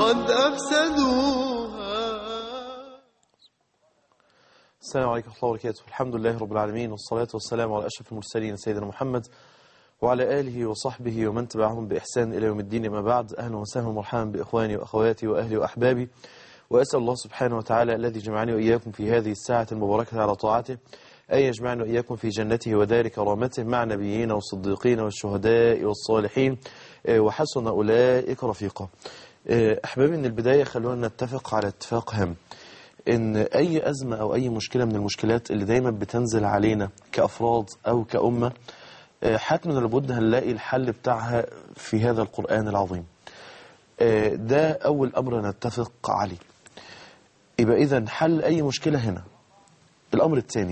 قد أفسدوها السلام عليكم ورحمة الله وبركاته الحمد لله رب العالمين والصلاة والسلام على أشرف المرسلين سيدنا محمد وعلى آله وصحبه ومن تبعهم بإحسان إلى يوم الدين ما بعد أهلا وسهلا ومرحبا بإخواني وأخواتي وأهلي وأحبابي وأسأل الله سبحانه وتعالى الذي جمعني وإياكم في هذه الساعة المباركة على طاعته أن يجمعنا وإياكم في جنته ودار كرامته مع نبيين والصديقين والشهداء والصالحين آه، وحسن أولئك رفيقا آه، أحبابي من البداية خلونا نتفق على اتفاق هام ان اي ازمه او اي مشكله من المشكلات اللي دايما بتنزل علينا كافراد او كامه آه، حتما لابد هنلاقي الحل بتاعها في هذا القران العظيم آه، ده اول امر نتفق عليه يبقى اذا حل اي مشكله هنا الامر الثاني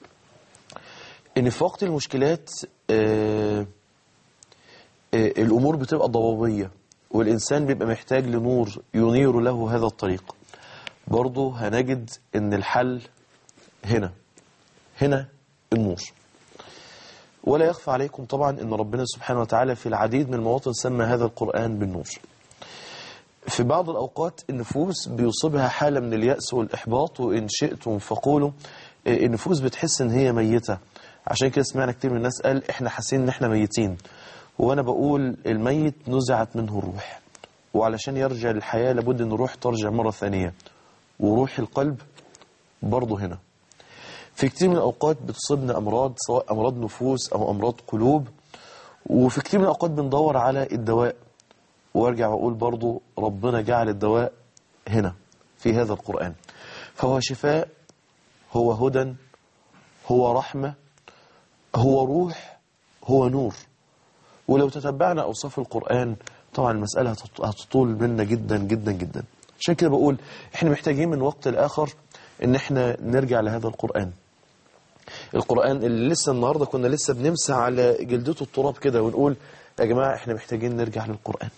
ان في وقت المشكلات آه، آه، الامور بتبقى ضبابيه والانسان بيبقى محتاج لنور ينير له هذا الطريق برضه هنجد ان الحل هنا هنا النور ولا يخفى عليكم طبعا ان ربنا سبحانه وتعالى في العديد من المواطن سمى هذا القرآن بالنور في بعض الأوقات النفوس بيصيبها حالة من اليأس والإحباط وإن شئتم فقولوا إيه، النفوس بتحس إن هي ميتة عشان كده سمعنا كتير من الناس قال إحنا حاسين إن إحنا ميتين وأنا بقول الميت نزعت منه الروح وعلشان يرجع للحياة لابد إن الروح ترجع مرة ثانية وروح القلب برضه هنا في كتير من الأوقات بتصيبنا أمراض سواء أمراض نفوس أو أمراض قلوب وفي كتير من الأوقات بندور على الدواء وارجع واقول برضه ربنا جعل الدواء هنا في هذا القرآن فهو شفاء هو هدى هو رحمة هو روح هو نور ولو تتبعنا أوصاف القرآن طبعا المسألة هتط- هتطول منا جدا جدا جدا عشان كده بقول احنا محتاجين من وقت لآخر ان احنا نرجع لهذا القرآن القرآن اللي لسه النهاردة كنا لسه بنمسح على جلدته التراب كده ونقول يا جماعة احنا محتاجين نرجع للقرآن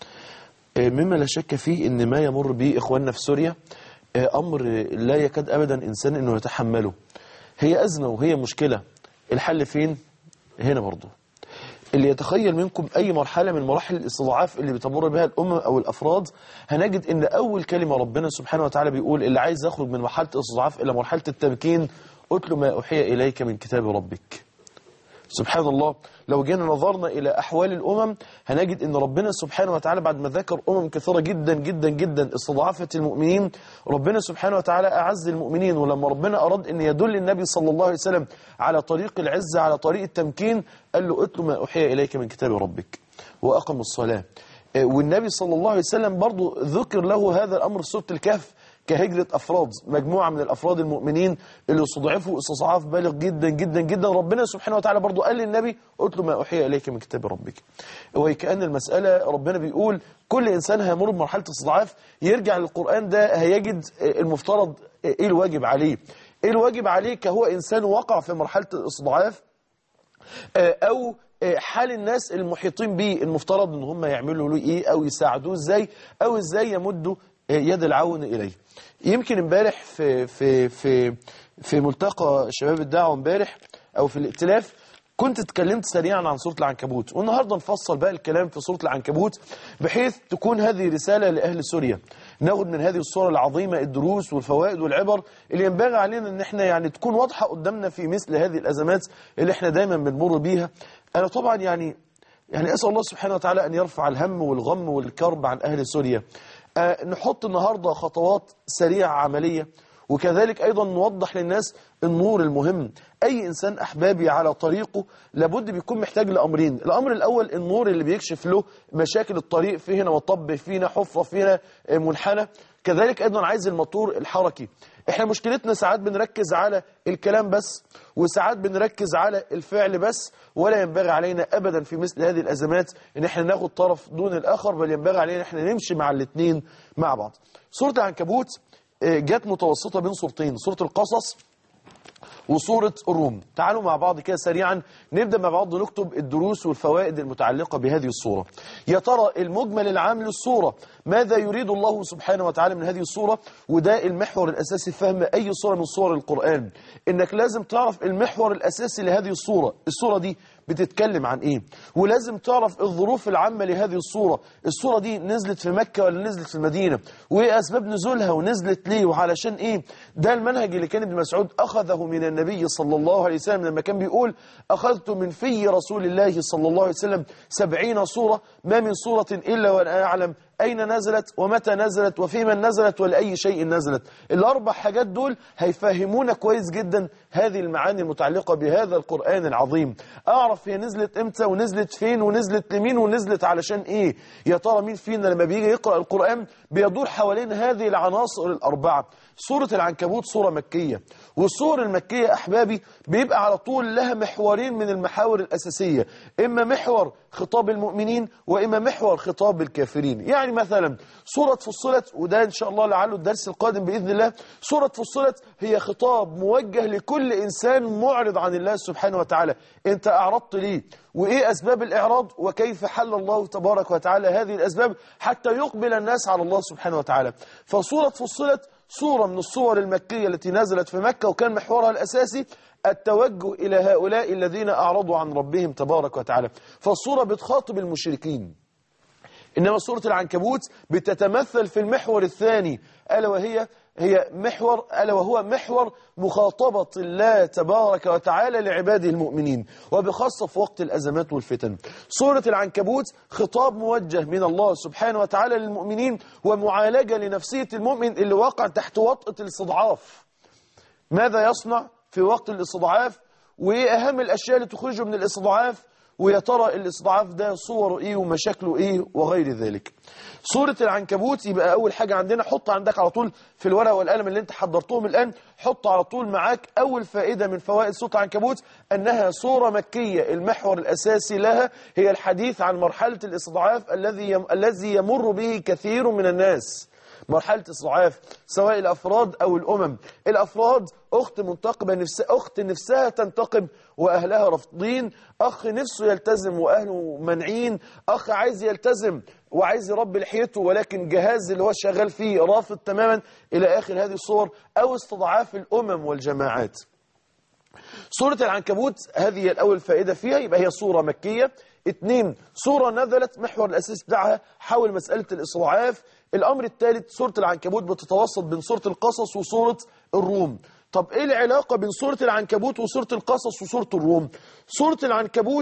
آه، مما لا شك فيه ان ما يمر به اخواننا في سوريا آه، امر لا يكاد ابدا انسان انه يتحمله هي ازمة وهي مشكلة الحل فين هنا برضه اللي يتخيل منكم أي مرحلة من مراحل الاستضعاف اللي بتمر بها الأمم أو الأفراد هنجد إن أول كلمة ربنا سبحانه وتعالى بيقول اللي عايز يخرج من مرحلة الاستضعاف إلى مرحلة التمكين أتل ما أوحي إليك من كتاب ربك سبحان الله لو جينا نظرنا إلى أحوال الأمم هنجد أن ربنا سبحانه وتعالى بعد ما ذكر أمم كثيرة جدا جدا جدا استضعفت المؤمنين ربنا سبحانه وتعالى أعز المؤمنين ولما ربنا أراد أن يدل النبي صلى الله عليه وسلم على طريق العزة على طريق التمكين قال له اتل ما أوحي إليك من كتاب ربك وأقم الصلاة آه، والنبي صلى الله عليه وسلم برضو ذكر له هذا الأمر في سورة الكهف كهجرة أفراد مجموعة من الأفراد المؤمنين اللي استضعفوا استصعاف بالغ جدا جدا جدا ربنا سبحانه وتعالى برضو قال للنبي اتلو ما أوحي إليك من كتاب ربك وكأن المسألة ربنا بيقول كل إنسان هيمر بمرحلة استضعاف يرجع للقرآن ده هيجد المفترض إيه الواجب عليه إيه الواجب عليه كهو إنسان وقع في مرحلة الاستضعاف او حال الناس المحيطين به المفترض ان هم يعملوا له ايه او يساعدوه ازاي او ازاي يمدوا يد العون اليه يمكن امبارح في في في في ملتقى شباب الدعوه امبارح او في الائتلاف كنت اتكلمت سريعا عن سورة العنكبوت والنهاردة نفصل بقى الكلام في سورة العنكبوت بحيث تكون هذه رسالة لأهل سوريا ناخد من هذه الصورة العظيمة الدروس والفوائد والعبر اللي ينبغي علينا ان احنا يعني تكون واضحة قدامنا في مثل هذه الأزمات اللي احنا دايما بنمر بيها أنا طبعا يعني يعني أسأل الله سبحانه وتعالى أن يرفع الهم والغم والكرب عن أهل سوريا آه نحط النهاردة خطوات سريعة عملية وكذلك أيضا نوضح للناس النور المهم أي إنسان أحبابي على طريقه لابد بيكون محتاج لأمرين الأمر الأول النور اللي بيكشف له مشاكل الطريق في هنا وطب فينا حفرة فينا منحنى كذلك أيضا عايز الموتور الحركي احنا مشكلتنا ساعات بنركز على الكلام بس وساعات بنركز على الفعل بس ولا ينبغي علينا أبدا في مثل هذه الأزمات ان احنا ناخد طرف دون الآخر بل ينبغي علينا ان احنا نمشي مع الاثنين مع بعض سورة العنكبوت جت متوسطة بين صورتين سورة القصص وسورة الروم تعالوا مع بعض كده سريعا نبدأ مع بعض نكتب الدروس والفوائد المتعلقة بهذه الصورة يا ترى المجمل العام للصورة ماذا يريد الله سبحانه وتعالى من هذه الصورة وده المحور الأساسي في فهم أي صورة من صور القرآن إنك لازم تعرف المحور الأساسي لهذه الصورة الصورة دي بتتكلم عن ايه ولازم تعرف الظروف العامة لهذه الصورة الصورة دي نزلت في مكة ولا نزلت في المدينة وايه اسباب نزولها ونزلت ليه وعلشان ايه ده المنهج اللي كان ابن مسعود اخذه من النبي صلى الله عليه وسلم لما كان بيقول اخذت من في رسول الله صلى الله عليه وسلم سبعين صورة ما من صورة الا وانا اعلم أين نزلت ومتى نزلت وفي من نزلت ولأي شيء نزلت الأربع حاجات دول هيفهمونا كويس جدا هذه المعاني المتعلقة بهذا القرآن العظيم أعرف هي نزلت إمتى ونزلت فين ونزلت لمين ونزلت علشان إيه يا ترى مين فينا لما بيجي يقرأ القرآن بيدور حوالين هذه العناصر الأربعة سورة العنكبوت سورة مكية والسور المكية أحبابي بيبقى على طول لها محورين من المحاور الأساسية إما محور خطاب المؤمنين وإما محور خطاب الكافرين يعني مثلا سورة فصلت وده إن شاء الله لعله الدرس القادم بإذن الله سورة فصلت هي خطاب موجه لكل إنسان معرض عن الله سبحانه وتعالى أنت أعرضت ليه وإيه أسباب الإعراض وكيف حل الله تبارك وتعالى هذه الأسباب حتى يقبل الناس على الله سبحانه وتعالى فسورة فصلت صورة من الصور المكية التي نزلت في مكة وكان محورها الأساسي التوجه إلى هؤلاء الذين أعرضوا عن ربهم تبارك وتعالى فالصورة بتخاطب المشركين إنما سورة العنكبوت بتتمثل في المحور الثاني ألا وهي هي محور ألا وهو محور مخاطبة الله تبارك وتعالى لعباده المؤمنين وبخاصة في وقت الأزمات والفتن سورة العنكبوت خطاب موجه من الله سبحانه وتعالى للمؤمنين ومعالجة لنفسية المؤمن اللي واقع تحت وطأة الاستضعاف ماذا يصنع في وقت الاستضعاف وإيه أهم الأشياء اللي تخرجه من الاستضعاف ويا ترى الاستضعاف ده صوره ايه ومشاكله ايه وغير ذلك سورة العنكبوت يبقى اول حاجة عندنا حط عندك على طول في الورقة والقلم اللي انت حضرتهم الان حط على طول معاك اول فائدة من فوائد سورة العنكبوت انها سورة مكية المحور الاساسي لها هي الحديث عن مرحلة الاستضعاف الذي يم... الذي يمر به كثير من الناس مرحلة استضعاف سواء الأفراد أو الأمم الأفراد أخت منتقبة نفس أخت نفسها تنتقب وأهلها رافضين أخ نفسه يلتزم وأهله منعين أخ عايز يلتزم وعايز يربي لحيته ولكن جهاز اللي هو شغال فيه رافض تماما إلى آخر هذه الصور أو استضعاف الأمم والجماعات سورة العنكبوت هذه الأول فائدة فيها يبقى هي سورة مكية اثنين سورة نزلت محور الأساس بتاعها حول مسألة الاستضعاف الأمر الثالث سورة العنكبوت بتتوسط بين سورة القصص وسورة الروم طب إيه العلاقة بين سورة العنكبوت وسورة القصص وسورة الروم سورة العنكبوت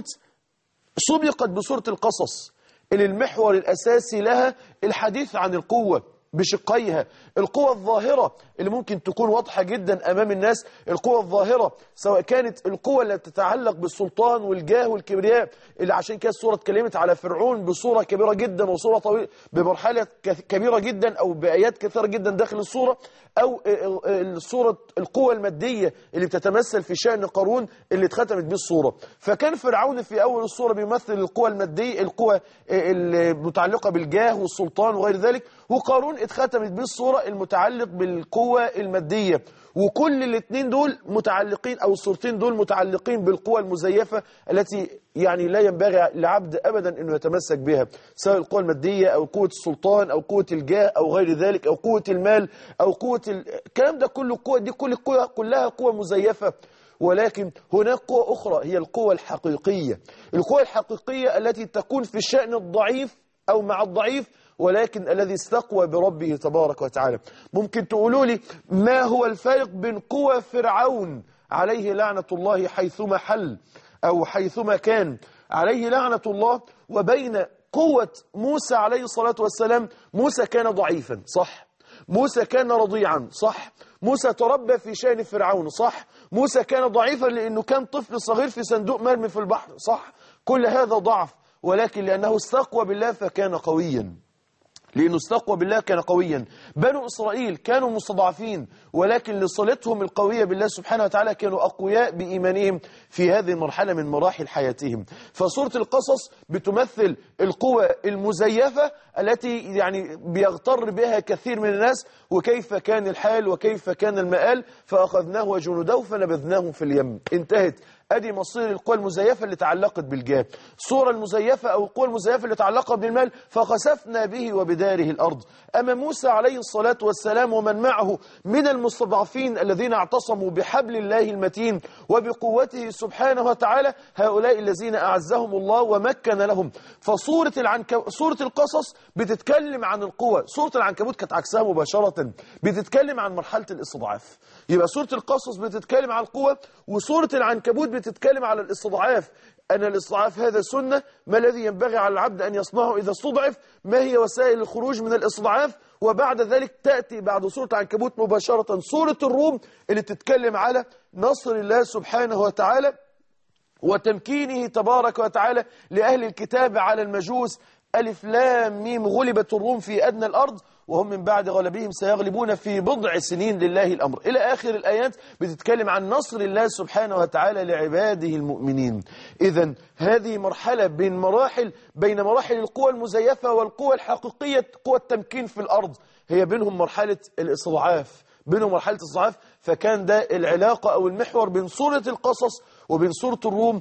سبقت بسورة القصص اللي المحور الأساسي لها الحديث عن القوة بشقيها القوة الظاهرة اللي ممكن تكون واضحة جدا أمام الناس القوة الظاهرة سواء كانت القوة التي تتعلق بالسلطان والجاه والكبرياء اللي عشان كده الصورة اتكلمت على فرعون بصورة كبيرة جدا وصورة طويلة بمرحلة كبيرة جدا أو بآيات كثيرة جدا داخل الصورة أو الصورة القوة المادية اللي بتتمثل في شأن قارون اللي اتختمت به الصورة فكان فرعون في أول الصورة بيمثل القوة المادية القوة المتعلقة بالجاه والسلطان وغير ذلك وقارون اتختمت به الصورة المتعلق بالقوة المادية وكل الاثنين دول متعلقين أو الصورتين دول متعلقين بالقوة المزيفة التي يعني لا ينبغي لعبد أبدا أنه يتمسك بها سواء القوة المادية أو قوة السلطان أو قوة الجاه أو غير ذلك أو قوة المال أو قوة ال... الكلام ده كله قوة دي كل القوة كلها قوة مزيفة ولكن هناك قوة أخرى هي القوة الحقيقية القوة الحقيقية التي تكون في الشأن الضعيف أو مع الضعيف ولكن الذي استقوى بربه تبارك وتعالى ممكن تقولوا لي ما هو الفارق بين قوى فرعون عليه لعنة الله حيثما حل أو حيثما كان عليه لعنة الله وبين قوة موسى عليه الصلاة والسلام موسى كان ضعيفا صح موسى كان رضيعا صح موسى تربى في شأن فرعون صح موسى كان ضعيفا لأنه كان طفل صغير في صندوق مرمي في البحر صح كل هذا ضعف ولكن لأنه استقوى بالله فكان قويا لأنه استقوى بالله كان قويا بنو إسرائيل كانوا مستضعفين ولكن لصلتهم القوية بالله سبحانه وتعالى كانوا أقوياء بإيمانهم في هذه المرحلة من مراحل حياتهم فسورة القصص بتمثل القوى المزيفة التي يعني بيغتر بها كثير من الناس وكيف كان الحال وكيف كان المآل فأخذناه وجنوده فنبذناهم في اليم انتهت ادي مصير القوى المزيفه اللي تعلقت بالجاه الصوره المزيفه او القوى المزيفه اللي تعلقت بالمال فخسفنا به وبداره الارض اما موسى عليه الصلاه والسلام ومن معه من المستضعفين الذين اعتصموا بحبل الله المتين وبقوته سبحانه وتعالى هؤلاء الذين اعزهم الله ومكن لهم فصوره العنكب... سوره القصص بتتكلم عن القوى سوره العنكبوت كانت عكسها مباشره بتتكلم عن مرحله الاستضعاف يبقى سوره القصص بتتكلم عن القوى وسوره العنكبوت بتتكلم على الاستضعاف أن الاستضعاف هذا سنة ما الذي ينبغي على العبد أن يصنعه إذا استضعف ما هي وسائل الخروج من الاستضعاف وبعد ذلك تأتي بعد سورة العنكبوت مباشرة سورة الروم اللي تتكلم على نصر الله سبحانه وتعالى وتمكينه تبارك وتعالى لأهل الكتاب على المجوس ألف لام ميم غلبت الروم في أدنى الأرض وهم من بعد غلبهم سيغلبون في بضع سنين لله الأمر إلى آخر الآيات بتتكلم عن نصر الله سبحانه وتعالى لعباده المؤمنين إذا هذه مرحلة بين مراحل بين مراحل القوى المزيفة والقوى الحقيقية قوى التمكين في الأرض هي بينهم مرحلة الاستضعاف بينهم مرحلة الاستضعاف فكان ده العلاقة أو المحور بين سورة القصص وبين سورة الروم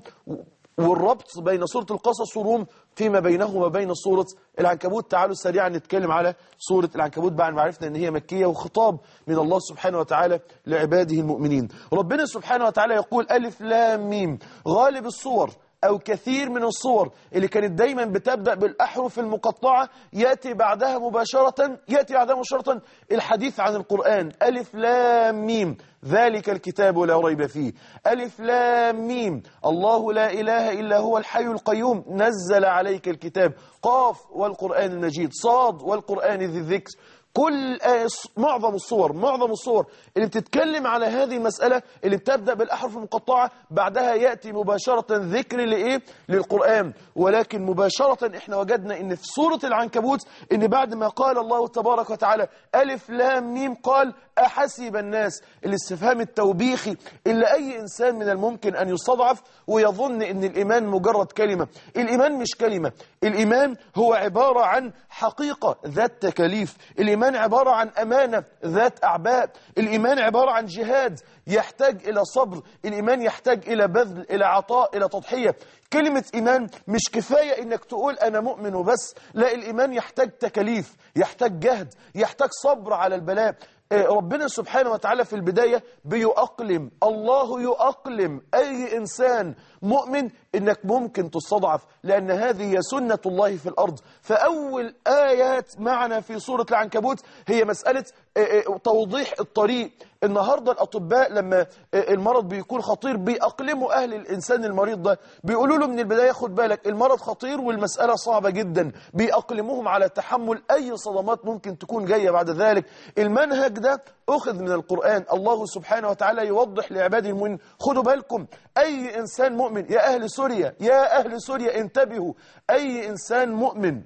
والربط بين سورة القصص والروم فيما بينه وبين سورة العنكبوت تعالوا سريعا نتكلم على سورة العنكبوت بعد ما عرفنا ان هي مكية وخطاب من الله سبحانه وتعالى لعباده المؤمنين ربنا سبحانه وتعالى يقول ألف لام ميم غالب الصور أو كثير من الصور اللي كانت دايما بتبدأ بالأحرف المقطعة يأتي بعدها مباشرة يأتي بعدها مباشرة الحديث عن القرآن ألف لام ميم ذلك الكتاب لا ريب فيه ألف لام ميم الله لا إله إلا هو الحي القيوم نزل عليك الكتاب قاف والقرآن المجيد صاد والقرآن ذي الذكر كل آه، معظم الصور معظم الصور اللي بتتكلم على هذه المسألة اللي بتبدأ بالأحرف المقطعة بعدها يأتي مباشرة ذكر لإيه للقرآن ولكن مباشرة احنا وجدنا ان في سورة العنكبوت ان بعد ما قال الله تبارك وتعالى ألف لام ميم قال أحسب الناس الاستفهام التوبيخي اللي أي إنسان من الممكن أن يستضعف ويظن ان الإيمان مجرد كلمة الإيمان مش كلمة الإيمان هو عبارة عن حقيقة ذات تكاليف الإيمان عبارة عن أمانة ذات أعباء الإيمان عبارة عن جهاد يحتاج إلى صبر الإيمان يحتاج إلى بذل إلى عطاء إلى تضحية كلمة إيمان مش كفاية إنك تقول أنا مؤمن وبس لا الإيمان يحتاج تكاليف يحتاج جهد يحتاج صبر على البلاء آه، ربنا سبحانه وتعالى في البداية بيؤقلم الله يؤقلم أي إنسان مؤمن إنك ممكن تستضعف لأن هذه هي سنة الله في الأرض فأول آيات معنا في سورة العنكبوت هي مسألة آه، آه، توضيح الطريق النهاردة الأطباء لما آه، المرض بيكون خطير بيأقلموا أهل الإنسان المريض ده بيقولوا له من البداية خد بالك المرض خطير والمسألة صعبة جدا بيأقلموهم على تحمل أي صدمات ممكن تكون جاية بعد ذلك المنهج ده أخذ من القرآن الله سبحانه وتعالى يوضح لعباده المؤمنين خدوا بالكم أي إنسان مؤمن يا أهل سوريا يا أهل سوريا انتبهوا أي إنسان مؤمن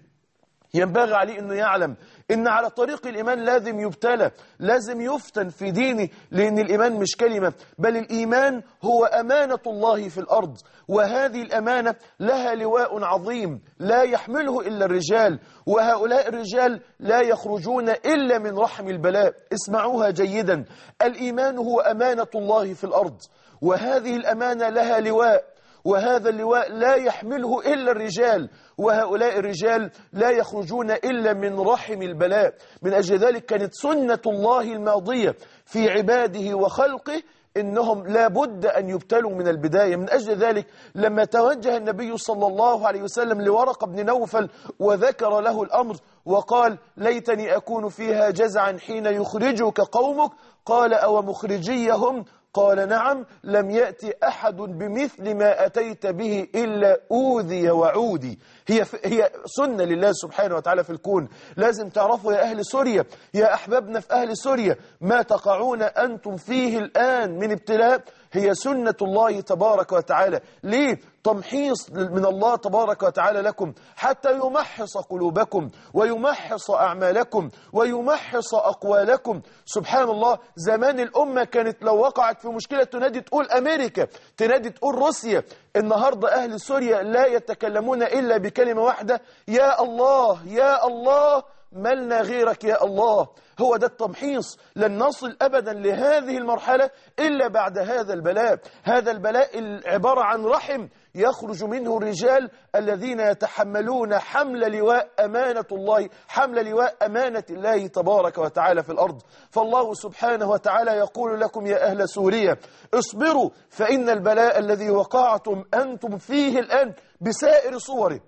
ينبغي عليه أنه يعلم إن على طريق الإيمان لازم يبتلى لازم يفتن في دينه لأن الإيمان مش كلمة بل الإيمان هو أمانة الله في الأرض وهذه الأمانة لها لواء عظيم لا يحمله إلا الرجال وهؤلاء الرجال لا يخرجون إلا من رحم البلاء اسمعوها جيدا الإيمان هو أمانة الله في الأرض وهذه الأمانة لها لواء وهذا اللواء لا يحمله إلا الرجال وهؤلاء الرجال لا يخرجون إلا من رحم البلاء من أجل ذلك كانت سنة الله الماضية في عباده وخلقه إنهم لا بد أن يبتلوا من البداية من أجل ذلك لما توجه النبي صلى الله عليه وسلم لورق بن نوفل وذكر له الأمر وقال ليتني أكون فيها جزعا حين يخرجك قومك قال أو مخرجيهم قال نعم لم يأتي أحد بمثل ما أتيت به إلا أوذي وعودي هي, هي سنة لله سبحانه وتعالى في الكون لازم تعرفوا يا أهل سوريا يا أحبابنا في أهل سوريا ما تقعون أنتم فيه الآن من ابتلاء هي سنة الله تبارك وتعالى ليه تمحيص من الله تبارك وتعالى لكم حتى يمحص قلوبكم ويمحص أعمالكم ويمحص أقوالكم سبحان الله زمان الأمة كانت لو وقعت في مشكلة تنادي تقول أمريكا تنادي تقول روسيا النهاردة أهل سوريا لا يتكلمون إلا بكلمة واحدة يا الله يا الله ملنا غيرك يا الله هو ده التمحيص لن نصل أبدا لهذه المرحلة إلا بعد هذا البلاء هذا البلاء عبارة عن رحم يخرج منه الرجال الذين يتحملون حمل لواء أمانة الله حمل لواء أمانة الله تبارك وتعالى في الأرض فالله سبحانه وتعالى يقول لكم يا أهل سوريا اصبروا فإن البلاء الذي وقعتم أنتم فيه الآن بسائر صوره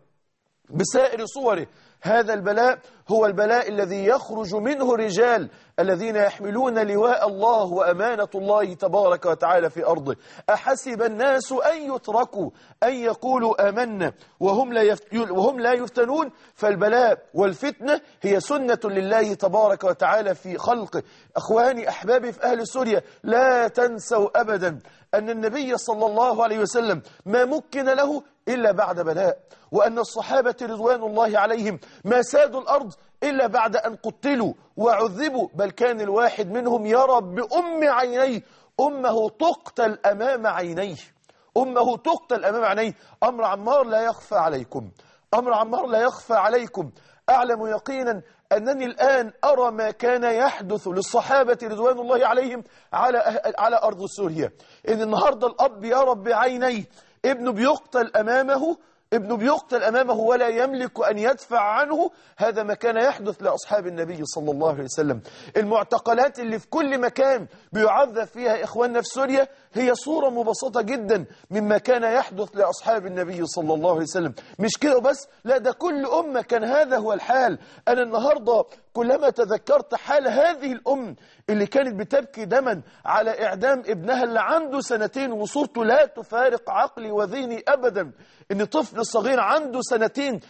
بسائر صوره هذا البلاء هو البلاء الذي يخرج منه الرجال الذين يحملون لواء الله وأمانة الله تبارك وتعالى في أرضه أحسب الناس أن يتركوا أن يقولوا آمنا وهم لا, يفت... وهم لا يفتنون فالبلاء والفتنة هي سنة لله تبارك وتعالى في خلقه أخواني أحبابي في أهل سوريا لا تنسوا أبدا أن النبي صلى الله عليه وسلم ما مكن له إلا بعد بلاء وأن الصحابة رضوان الله عليهم ما سادوا الأرض إلا بعد أن قتلوا وعذبوا بل كان الواحد منهم يرى بأم عينيه أمه تقتل أمام عينيه أمه تقتل أمام عينيه أمر عمار لا يخفى عليكم أمر عمار لا يخفى عليكم أعلم يقينا أنني الآن أرى ما كان يحدث للصحابة رضوان الله عليهم على على أرض سوريا إن النهاردة الأب يرى بعينيه ابنه بيقتل أمامه ابنه بيقتل أمامه ولا يملك أن يدفع عنه هذا ما كان يحدث لأصحاب النبي صلى الله عليه وسلم المعتقلات اللي في كل مكان بيعذب فيها إخواننا في سوريا هي صورة مبسطة جدا مما كان يحدث لأصحاب النبي صلى الله عليه وسلم مش كده بس لا ده كل أمة كان هذا هو الحال أنا النهاردة كلما تذكرت حال هذه الأم اللي كانت بتبكي دما على إعدام ابنها اللي عنده سنتين وصورته لا تفارق عقلي وذهني أبدا إن طفل صغير عنده سنتين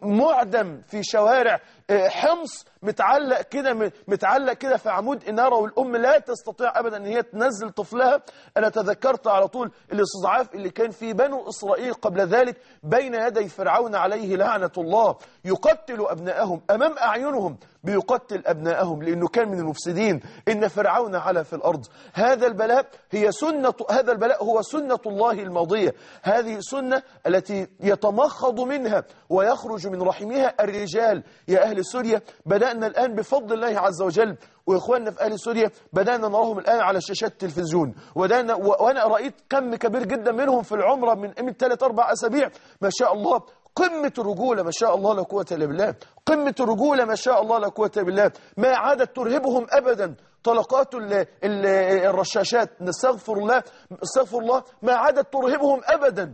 معدم في شوارع حمص متعلق كده متعلق كده في عمود إنارة والأم لا تستطيع أبدا أن هي تنزل طفلها أنا تذكرت على طول الاستضعاف اللي كان في بنو إسرائيل قبل ذلك بين يدي فرعون عليه لعنة الله يقتل أبناءهم أمام أعينهم بيقتل أبناءهم لأنه كان من المفسدين إن فرعون على في الأرض هذا البلاء هي سنة هذا البلاء هو سنة الله الماضية هذه سنة التي يتمخض منها ويخرج من رحمها الرجال يا أهل سوريا بدأنا الآن بفضل الله عز وجل وإخواننا في أهل سوريا بدأنا نراهم الآن على شاشات التلفزيون ودانا وأنا رأيت كم كبير جدا منهم في العمرة من من ثلاث أربع أسابيع ما شاء الله قمة الرجولة ما شاء الله لا قوة إلا بالله قمة الرجولة ما شاء الله لا قوة إلا بالله ما عادت ترهبهم أبدا طلقات ال ال الرشاشات نستغفر الله استغفر الله ما عادت ترهبهم أبدا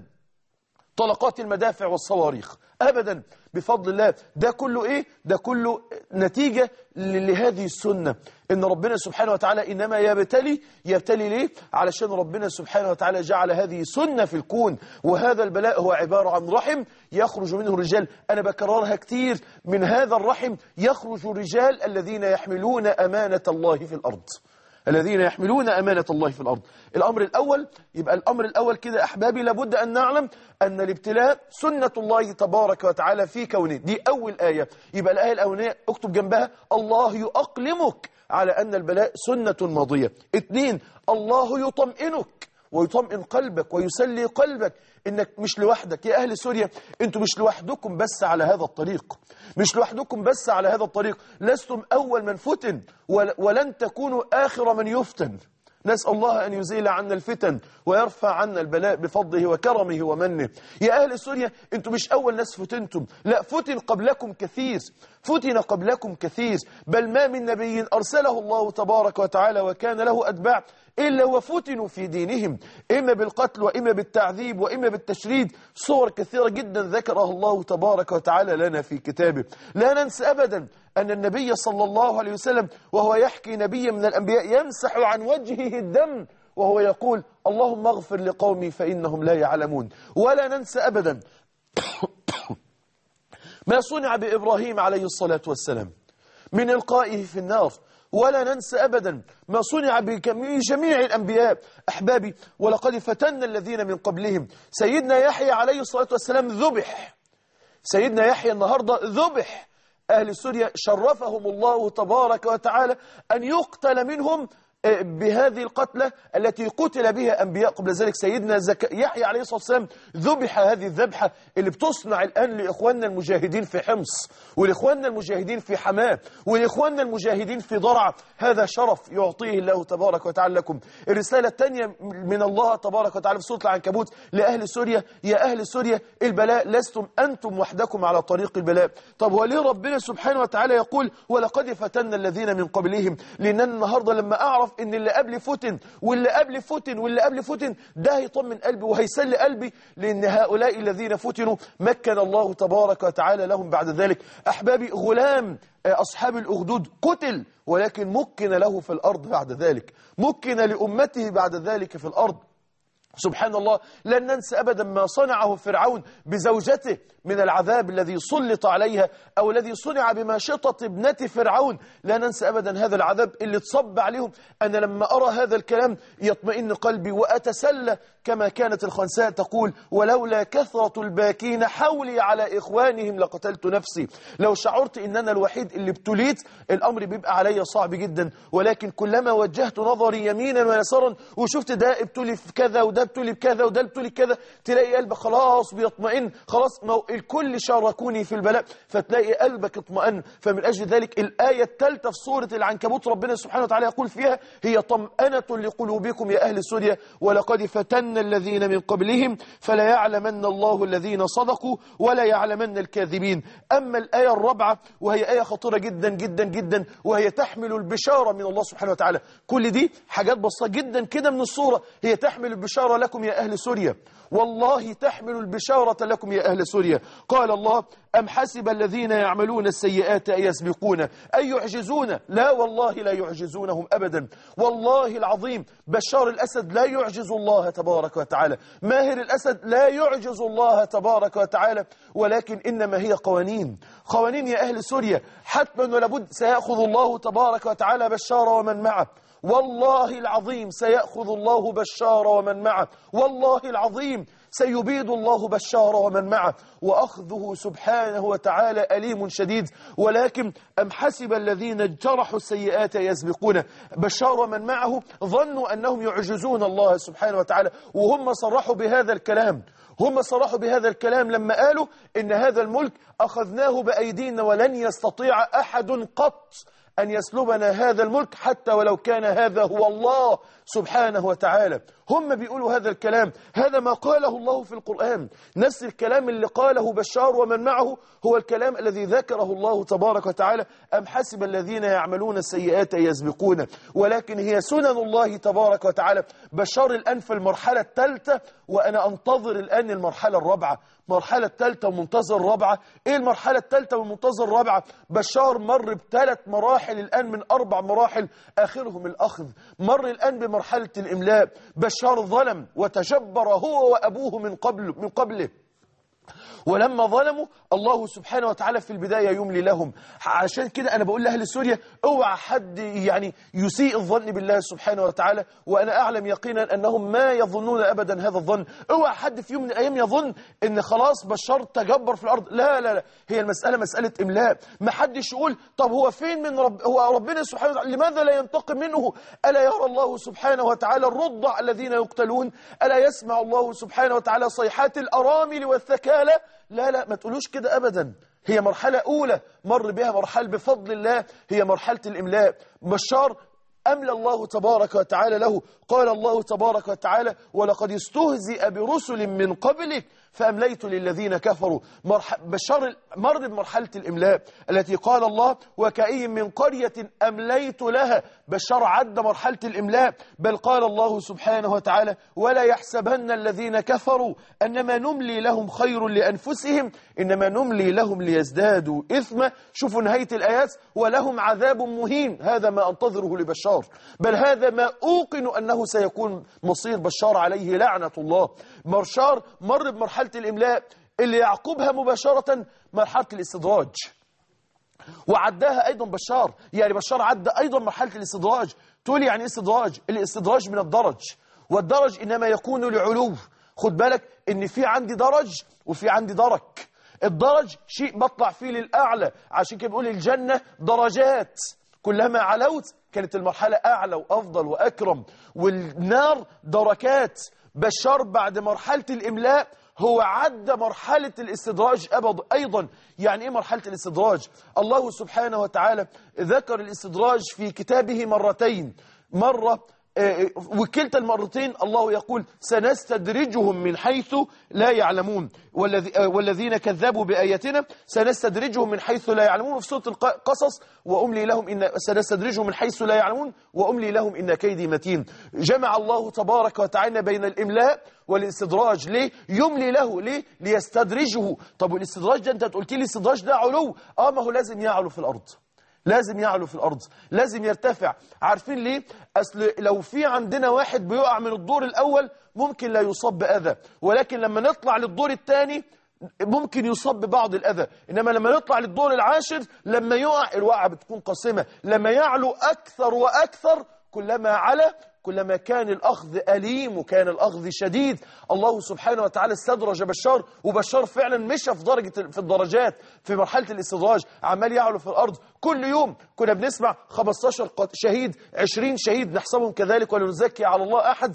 طلقات المدافع والصواريخ أبدا بفضل الله ده كله إيه؟ ده كله نتيجة لهذه السنة إن ربنا سبحانه وتعالى إنما يبتلي يبتلي ليه؟ علشان ربنا سبحانه وتعالى جعل هذه سنة في الكون وهذا البلاء هو عبارة عن رحم يخرج منه الرجال أنا بكررها كتير من هذا الرحم يخرج الرجال الذين يحملون أمانة الله في الأرض الذين يحملون أمانة الله في الأرض الأمر الأول يبقى الأمر الأول كده أحبابي لابد أن نعلم أن الابتلاء سنة الله تبارك وتعالى في كونه دي أول آية يبقى الآية الأولانية اكتب جنبها الله يؤقلمك على أن البلاء سنة ماضية اثنين الله يطمئنك ويطمئن قلبك ويسلي قلبك انك مش لوحدك يا اهل سوريا انتوا مش لوحدكم بس على هذا الطريق مش لوحدكم بس على هذا الطريق لستم اول من فتن ولن تكونوا اخر من يفتن نسأل الله أن يزيل عنا الفتن ويرفع عنا البلاء بفضله وكرمه ومنه يا أهل سوريا أنتم مش أول ناس فتنتم لا فتن قبلكم كثير فتن قبلكم كثير بل ما من نبي أرسله الله تبارك وتعالى وكان له أتباع إلا وفتنوا في دينهم إما بالقتل وإما بالتعذيب وإما بالتشريد صور كثيرة جدا ذكرها الله تبارك وتعالى لنا في كتابه لا ننسى أبدا أن النبي صلى الله عليه وسلم وهو يحكي نبيا من الأنبياء يمسح عن وجهه الدم وهو يقول اللهم اغفر لقومي فإنهم لا يعلمون ولا ننسى أبدا ما صنع بإبراهيم عليه الصلاة والسلام من إلقائه في النار ولا ننسى أبدا ما صنع بجميع الأنبياء أحبابي ولقد فتنا الذين من قبلهم سيدنا يحيى عليه الصلاة والسلام ذبح سيدنا يحيى النهاردة ذبح أهل سوريا شرفهم الله تبارك وتعالى أن يقتل منهم بهذه القتلة التي قتل بها أنبياء قبل ذلك سيدنا زك... يحيى عليه الصلاة والسلام ذبح هذه الذبحة اللي بتصنع الآن لإخواننا المجاهدين في حمص ولإخواننا المجاهدين في حماه ولإخواننا المجاهدين في ضرع هذا شرف يعطيه الله تبارك وتعالى لكم الرسالة الثانية من الله تبارك وتعالى في سورة العنكبوت لأهل سوريا يا أهل سوريا البلاء لستم أنتم وحدكم على طريق البلاء طب وليه ربنا سبحانه وتعالى يقول ولقد فتنا الذين من قبلهم لأن النهاردة لما أعرف ان اللي قبل فتن واللي قبل فتن واللي قبل فتن ده هيطمن قلبي وهيسلي قلبي لان هؤلاء الذين فتنوا مكن الله تبارك وتعالى لهم بعد ذلك احبابي غلام اصحاب الاخدود قتل ولكن مكن له في الارض بعد ذلك مكن لامته بعد ذلك في الارض سبحان الله لن ننسى أبدا ما صنعه فرعون بزوجته من العذاب الذي سلط عليها أو الذي صنع بماشطة ابنة فرعون لا ننسى أبدا هذا العذاب اللي تصب عليهم أنا لما أرى هذا الكلام يطمئن قلبي وأتسلى كما كانت الخنساء تقول ولولا كثرة الباكين حولي على إخوانهم لقتلت نفسي لو شعرت إن أنا الوحيد اللي ابتليت الأمر بيبقى علي صعب جدا ولكن كلما وجهت نظري يمينا ويسارا وشفت ده ابتلي في كذا وده ابتلي بكذا وده ابتلي بكذا تلاقي قلبك خلاص بيطمئن خلاص مو الكل شاركوني في البلاء فتلاقي قلبك اطمئن فمن أجل ذلك الآية الثالثة في سورة العنكبوت ربنا سبحانه وتعالى يقول فيها هي طمأنة لقلوبكم يا أهل سوريا ولقد فتن الذين من قبلهم فلا يعلمن الله الذين صدقوا ولا يعلمن الكاذبين أما الآية الرابعة وهي آية خطيرة جدا جدا جدا وهي تحمل البشارة من الله سبحانه وتعالى كل دي حاجات بسيطة جدا كده من الصورة هي تحمل البشارة لكم يا أهل سوريا والله تحمل البشارة لكم يا أهل سوريا قال الله أم حسب الذين يعملون السيئات أن يسبقون أن يعجزون لا والله لا يعجزونهم أبدا والله العظيم بشار الأسد لا يعجز الله تبارك وتعالى ماهر الأسد لا يعجز الله تبارك وتعالى ولكن إنما هي قوانين قوانين يا أهل سوريا حتما ولابد سيأخذ الله تبارك وتعالى بشار ومن معه والله العظيم سيأخذ الله بشار ومن معه والله العظيم سيبيد الله بشار ومن معه وأخذه سبحانه وتعالى أليم شديد ولكن أم حسب الذين جرحوا السيئات يسبقون بشار ومن معه ظنوا أنهم يعجزون الله سبحانه وتعالى وهم صرحوا بهذا الكلام هم صرحوا بهذا الكلام لما قالوا إن هذا الملك أخذناه بأيدينا ولن يستطيع أحد قط أن يسلبنا هذا الملك حتى ولو كان هذا هو الله سبحانه وتعالى هم بيقولوا هذا الكلام هذا ما قاله الله في القرآن نفس الكلام اللي قاله بشار ومن معه هو الكلام الذي ذكره الله تبارك وتعالى أم حسب الذين يعملون السيئات يسبقون ولكن هي سنن الله تبارك وتعالى بشار الآن في المرحلة الثالثة وأنا أنتظر الآن المرحلة الرابعة مرحلة الثالثة ومنتظر الرابعة إيه المرحلة الثالثة ومنتظر الرابعة بشار مر بثلاث مراحل الآن من أربع مراحل آخرهم الأخذ مر الآن بمرحلة الإملاء بشار ظلم وتجبر هو وأبوه من قبل من قبله ولما ظلموا الله سبحانه وتعالى في البداية يملي لهم عشان كده أنا بقول لأهل سوريا اوعى حد يعني يسيء الظن بالله سبحانه وتعالى وأنا أعلم يقينا أنهم ما يظنون أبدا هذا الظن اوعى حد في يوم من الأيام يظن أن خلاص بشار تجبر في الأرض لا لا لا هي المسألة مسألة إملاء ما حدش يقول طب هو فين من رب هو ربنا سبحانه وتعالى لماذا لا ينتقم منه ألا يرى الله سبحانه وتعالى الرضع الذين يقتلون ألا يسمع الله سبحانه وتعالى صيحات الأرامل والثكالى لا لا ما تقولوش كده أبدا هي مرحلة أولى مر بها مرحلة بفضل الله هي مرحلة الإملاء بشار أملى الله تبارك وتعالى له قال الله تبارك وتعالى ولقد استهزئ برسل من قبلك فأمليت للذين كفروا مرح... بشار مر بمرحلة الإملاء التي قال الله وكأي من قرية أمليت لها بشار عد مرحلة الإملاء بل قال الله سبحانه وتعالى ولا يحسبن الذين كفروا أنما نملي لهم خير لأنفسهم إنما نملي لهم ليزدادوا إثما شوفوا نهاية الآيات ولهم عذاب مهين هذا ما أنتظره لبشار بل هذا ما أوقن أنه سيكون مصير بشار عليه لعنة الله بشار مر بمرحلة الإملاء اللي يعقبها مباشرة مرحلة الاستدراج وعداها أيضا بشار يعني بشار عدى أيضا مرحلة الاستدراج تقول يعني إيه استدراج الاستدراج من الدرج والدرج إنما يكون لعلو خد بالك إن في عندي درج وفي عندي درك الدرج شيء بطلع فيه للأعلى عشان كده بيقول الجنة درجات كلما علوت كانت المرحلة أعلى وأفضل وأكرم والنار دركات بشار بعد مرحلة الإملاء هو عدى مرحلة الاستدراج أبد أيضا يعني إيه مرحلة الاستدراج الله سبحانه وتعالى ذكر الاستدراج في كتابه مرتين مرة آه، وكلتا المرتين الله يقول سنستدرجهم من حيث لا يعلمون والذي- آه، والذين كذبوا بآياتنا سنستدرجهم من حيث لا يعلمون في سورة القصص وأملي لهم إن سنستدرجهم من حيث لا يعلمون وأملي لهم إن كيدي متين جمع الله تبارك وتعالى بين الإملاء والاستدراج ليه يملي له ليه ليستدرجه طب والاستدراج ده انت قلت لي الاستدراج ده علو اه ما هو لازم يعلو في الأرض لازم يعلو في الأرض لازم يرتفع عارفين ليه أصل لو في عندنا واحد بيقع من الدور الأول ممكن لا يصاب بأذى ولكن لما نطلع للدور الثاني ممكن يصاب ببعض الأذى إنما لما نطلع للدور العاشر لما يقع الوقعة بتكون قاسمة لما يعلو أكثر وأكثر كلما علا كلما كان الأخذ أليم وكان الأخذ شديد الله سبحانه وتعالى استدرج بشار وبشار فعلا مشى في درجة في الدرجات في مرحلة الاستدراج عمال يعلو في الأرض كل يوم كنا بنسمع 15 قت- شهيد 20 شهيد نحسبهم كذلك ولا نزكي على الله أحد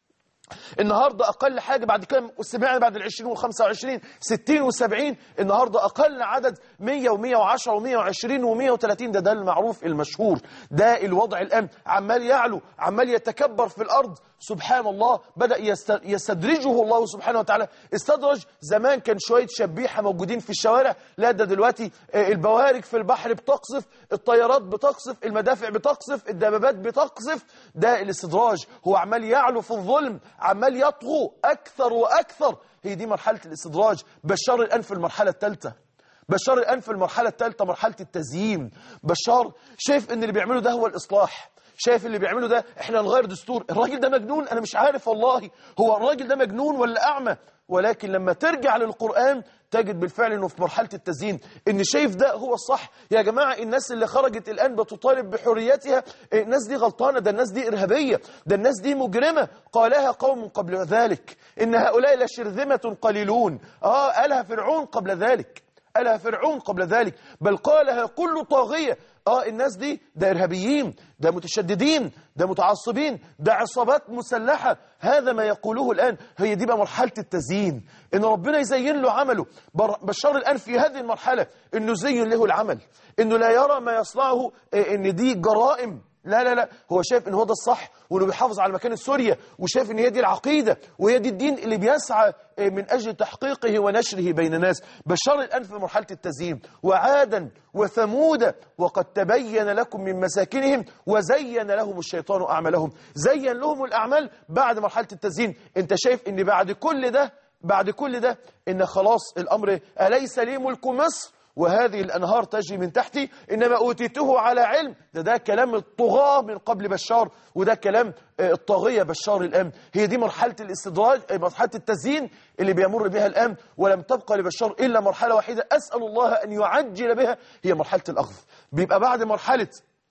النهاردة أقل حاجة بعد كده سمعنا بعد العشرين والخمسة وعشرين ستين وسبعين النهاردة أقل عدد مية ومية وعشرة ومية وعشرين ومية وتلاتين ده ده المعروف المشهور ده الوضع الآن عمال يعلو عمال يتكبر في الأرض سبحان الله بدأ يست- يستدرجه الله سبحانه وتعالى استدرج زمان كان شوية شبيحة موجودين في الشوارع لا ده دلوقتي آه، البوارج في البحر بتقصف الطيارات بتقصف المدافع بتقصف الدبابات بتقصف ده الاستدراج هو عمال يعلو في الظلم عمال يطغو أكثر وأكثر هي دي مرحلة الاستدراج بشار الآن في المرحلة الثالثة بشار الآن في المرحلة الثالثة مرحلة التزيين بشار شايف ان اللي بيعمله ده هو الإصلاح شايف اللي بيعمله ده احنا نغير دستور الراجل ده مجنون انا مش عارف والله هو الراجل ده مجنون ولا اعمى ولكن لما ترجع للقرآن تجد بالفعل انه في مرحلة التزيين ان شايف ده هو الصح يا جماعة الناس اللي خرجت الآن بتطالب بحريتها الناس دي غلطانة ده الناس دي إرهابية ده الناس دي مجرمة قالها قوم قبل ذلك إن هؤلاء لشرذمة قليلون آه قالها فرعون قبل ذلك قالها فرعون قبل ذلك بل قالها كل طاغية اه الناس دي ده إرهابيين ده متشددين ده متعصبين ده عصابات مسلحة هذا ما يقوله الآن هي دي بقى مرحلة التزيين إن ربنا يزين له عمله بر- بشار الآن في هذه المرحلة إنه زين له العمل إنه لا يرى ما يصنعه إيه، إن دي جرائم لا لا لا هو شايف ان هو ده الصح وانه بيحافظ على مكان سوريا وشايف ان هي دي العقيده وهي دي الدين اللي بيسعى آه، من اجل تحقيقه ونشره بين الناس بشار الان في مرحله التزيين وعادا وثمود وقد تبين لكم من مساكنهم وزين لهم الشيطان اعمالهم زين لهم الاعمال بعد مرحله التزيين انت شايف ان بعد كل ده بعد كل ده ان خلاص الامر اليس لي ملك مصر وهذه الأنهار تجري من تحتي إنما أوتيته على علم ده ده كلام الطغاة من قبل بشار وده كلام آه، الطاغية بشار الآن هي دي مرحلة الاستدراج آه، مرحلة التزيين اللي بيمر بها الآن ولم تبقى لبشار إلا مرحلة واحدة أسأل الله أن يعجل بها هي مرحلة الأخذ بيبقى بعد مرحلة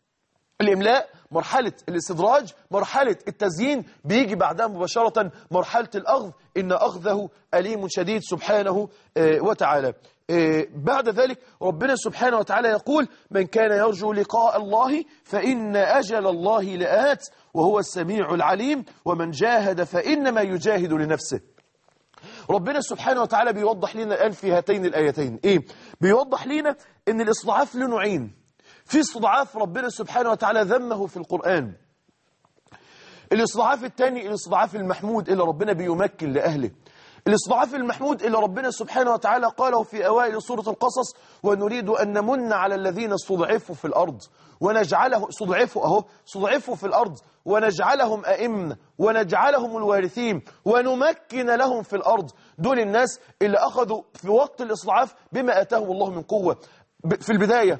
الإملاء مرحلة الاستدراج مرحلة التزيين بيجي بعدها مباشرة مرحلة الأخذ إن أخذه أليم شديد سبحانه آه، وتعالى آه، بعد ذلك ربنا سبحانه وتعالى يقول من كان يرجو لقاء الله فإن أجل الله لآت وهو السميع العليم ومن جاهد فإنما يجاهد لنفسه ربنا سبحانه وتعالى بيوضح لنا الآن في هاتين الآيتين إيه؟ بيوضح لنا أن الاستضعاف له نوعين في استضعاف ربنا سبحانه وتعالى ذمه في القرآن الاستضعاف الثاني الاستضعاف المحمود اللي ربنا بيمكن لأهله الاستضعاف المحمود اللي ربنا سبحانه وتعالى قاله في أوائل سورة القصص ونريد أن نمن على الذين استضعفوا في الأرض ونجعله استضعفوا أهو استضعفوا في الأرض ونجعلهم أئمة ونجعلهم الوارثين ونمكن لهم في الأرض دول الناس اللي أخذوا في وقت الاستضعاف بما آتاهم الله من قوة ب- في البداية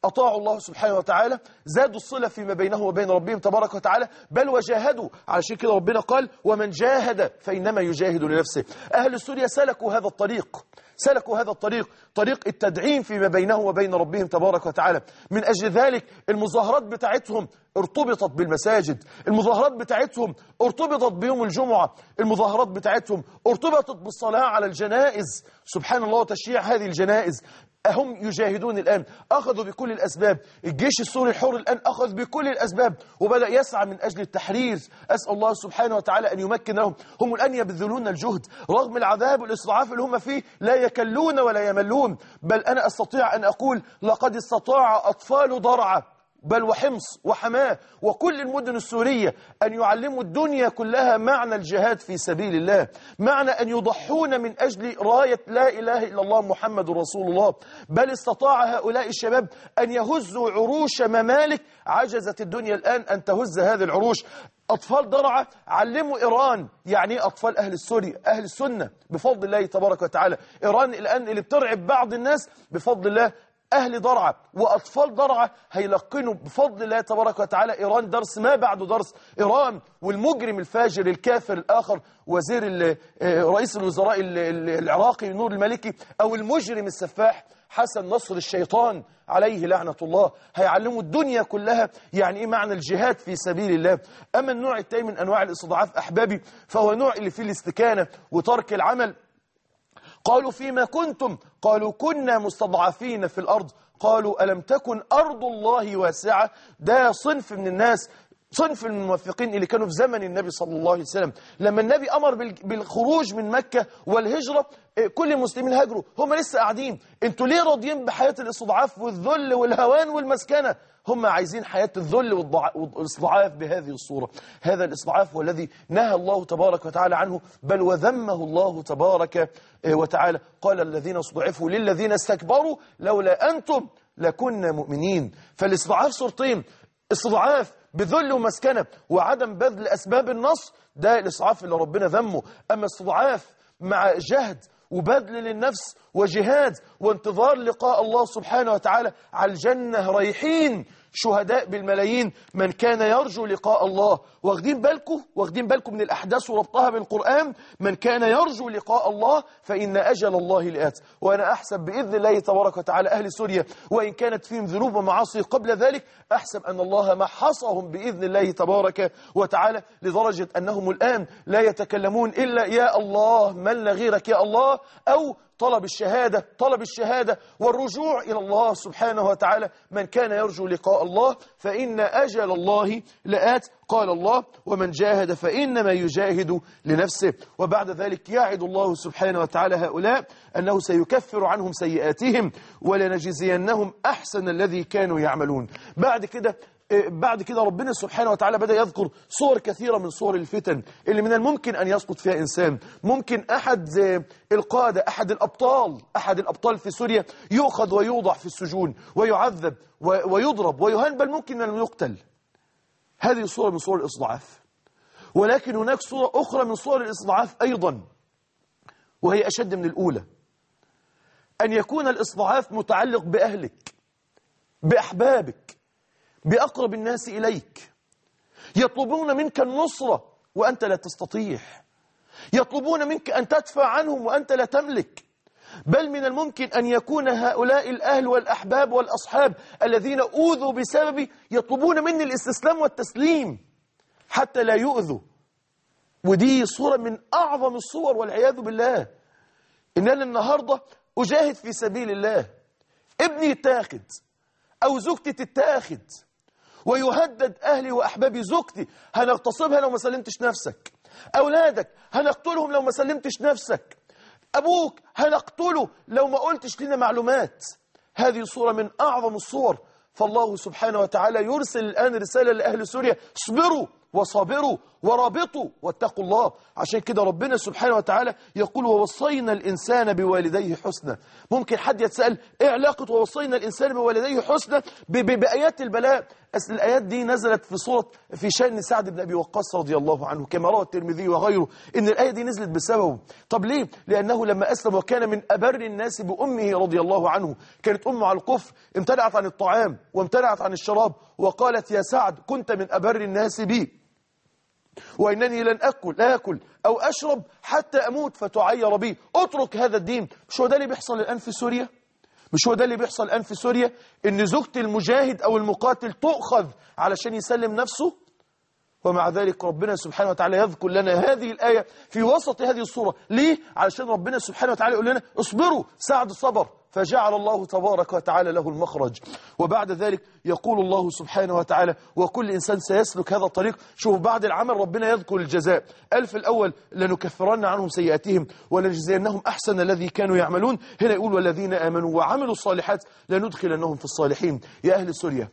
أطاعوا الله سبحانه وتعالى زادوا الصلة فيما بينه وبين ربهم تبارك وتعالى بل وجاهدوا علشان كده ربنا قال ومن جاهد فإنما يجاهد لنفسه أهل سوريا سلكوا هذا الطريق سلكوا هذا الطريق طريق التدعيم فيما بينه وبين ربهم تبارك وتعالى من أجل ذلك المظاهرات بتاعتهم ارتبطت بالمساجد المظاهرات بتاعتهم ارتبطت بيوم الجمعة المظاهرات بتاعتهم ارتبطت بالصلاة على الجنائز سبحان الله وتشييع هذه الجنائز هم يجاهدون الآن أخذوا بكل الأسباب الجيش السوري الحر الآن أخذ بكل الأسباب وبدأ يسعى من أجل التحرير أسأل الله سبحانه وتعالى أن يمكن لهم هم الآن يبذلون الجهد رغم العذاب والاستضعاف اللي هم فيه لا يكلون ولا يملون بل أنا أستطيع أن أقول لقد استطاع أطفال ضرعة بل وحمص وحماه وكل المدن السورية أن يعلموا الدنيا كلها معنى الجهاد في سبيل الله معنى أن يضحون من أجل راية لا إله إلا الله محمد رسول الله بل استطاع هؤلاء الشباب أن يهزوا عروش ممالك عجزت الدنيا الآن أن تهز هذه العروش أطفال درعة علموا إيران يعني إيه أطفال أهل السوري أهل السنة بفضل الله تبارك وتعالى إيران الآن اللي بترعب بعض الناس بفضل الله أهل درعة وأطفال درعة هيلقنوا بفضل الله تبارك وتعالى إيران درس ما بعده درس إيران والمجرم الفاجر الكافر الآخر وزير ال- آه، رئيس الوزراء ال- ال- العراقي نور المالكي أو المجرم السفاح حسن نصر الشيطان عليه لعنة الله هيعلموا الدنيا كلها يعني إيه معنى الجهاد في سبيل الله أما النوع التاني من أنواع الاستضعاف أحبابي فهو نوع اللي فيه الاستكانة وترك العمل قالوا فيما كنتم قالوا كنا مستضعفين في الأرض قالوا ألم تكن أرض الله واسعة ده صنف من الناس صنف من الموفقين اللي كانوا في زمن النبي صلى الله عليه وسلم لما النبي أمر بال- بالخروج من مكة والهجرة إيه، كل المسلمين هاجروا هم لسه قاعدين انتوا ليه راضيين بحياة الاستضعاف والذل والهوان والمسكنة هم عايزين حياة الذل والضع- والاستضعاف بهذه الصورة هذا الاستضعاف هو الذي نهى الله تبارك وتعالى عنه بل وذمه الله تبارك آه، وتعالى قال الذين استضعفوا للذين استكبروا لولا أنتم لكنا مؤمنين فالاستضعاف صورتين استضعاف بذل ومسكنة وعدم بذل أسباب النصر ده الاستضعاف اللي ربنا ذمه أما استضعاف مع جهد وبذل للنفس وجهاد وانتظار لقاء الله سبحانه وتعالى على الجنة رايحين شهداء بالملايين من كان يرجو لقاء الله واخدين بالكم واخدين بالكم من الأحداث وربطها بالقرآن من كان يرجو لقاء الله فإن أجل الله لآت وأنا أحسب بإذن الله تبارك وتعالى أهل سوريا وإن كانت فيهم ذنوب ومعاصي قبل ذلك أحسب أن الله محصهم بإذن الله تبارك وتعالى لدرجة أنهم الآن لا يتكلمون إلا يا الله من لا غيرك يا الله أو طلب الشهادة طلب الشهادة والرجوع إلى الله سبحانه وتعالى من كان يرجو لقاء الله فإن أجل الله لآت قال الله ومن جاهد فإنما يجاهد لنفسه وبعد ذلك يعد الله سبحانه وتعالى هؤلاء أنه سيكفر عنهم سيئاتهم ولنجزينهم أحسن الذي كانوا يعملون بعد كده بعد كده ربنا سبحانه وتعالى بدأ يذكر صور كثيرة من صور الفتن اللي من الممكن أن يسقط فيها إنسان ممكن أحد القادة أحد الأبطال أحد الأبطال في سوريا يؤخذ ويوضع في السجون ويعذب و- ويضرب ويهان بل ممكن أن يقتل هذه صورة من صور الإصضعاف ولكن هناك صورة أخرى من صور الإصضعاف أيضا وهي أشد من الأولى أن يكون الإصضعاف متعلق بأهلك بأحبابك بأقرب الناس إليك يطلبون منك النصرة وأنت لا تستطيع يطلبون منك أن تدفع عنهم وأنت لا تملك بل من الممكن أن يكون هؤلاء الأهل والأحباب والأصحاب الذين أوذوا بسببي يطلبون مني الاستسلام والتسليم حتى لا يؤذوا ودي صورة من أعظم الصور والعياذ بالله إن أنا النهاردة أجاهد في سبيل الله ابني يتاخد أو زوجتي تتاخد ويهدد أهلي وأحبابي زوجتي هنغتصبها لو ما سلمتش نفسك أولادك هنقتلهم لو ما سلمتش نفسك أبوك هنقتله لو ما قلتش لنا معلومات هذه صورة من أعظم الصور فالله سبحانه وتعالى يرسل الآن رسالة لأهل سوريا اصبروا وصابروا ورابطوا واتقوا الله عشان كده ربنا سبحانه وتعالى يقول ووصينا الإنسان بوالديه حسنا ممكن حد يتسأل ايه علاقة ووصينا الإنسان بوالديه حسنا ب- ب- بآيات البلاء أصل الآيات دي نزلت في صورة في شأن سعد بن أبي وقاص رضي الله عنه كما روى الترمذي وغيره إن الآية دي نزلت بسببه طب ليه؟ لأنه لما أسلم وكان من أبر الناس بأمه رضي الله عنه كانت أمه على الكفر امتنعت عن الطعام وامتنعت عن الشراب وقالت يا سعد كنت من أبر الناس بي وإنني لن أكل لا أكل أو أشرب حتى أموت فتعير بي اترك هذا الدين مش هو ده اللي بيحصل الآن في سوريا مش هو ده اللي بيحصل الآن في سوريا إن زوجة المجاهد أو المقاتل تؤخذ علشان يسلم نفسه ومع ذلك ربنا سبحانه وتعالى يذكر لنا هذه الآية في وسط هذه الصورة ليه؟ علشان ربنا سبحانه وتعالى يقول لنا اصبروا سعد صبر فجعل الله تبارك وتعالى له المخرج وبعد ذلك يقول الله سبحانه وتعالى وكل إنسان سيسلك هذا الطريق شوف بعد العمل ربنا يذكر الجزاء ألف الأول لنكفرن عنهم سيئاتهم ولنجزينهم أحسن الذي كانوا يعملون هنا يقول والذين آمنوا وعملوا الصالحات لندخلنهم في الصالحين يا أهل سوريا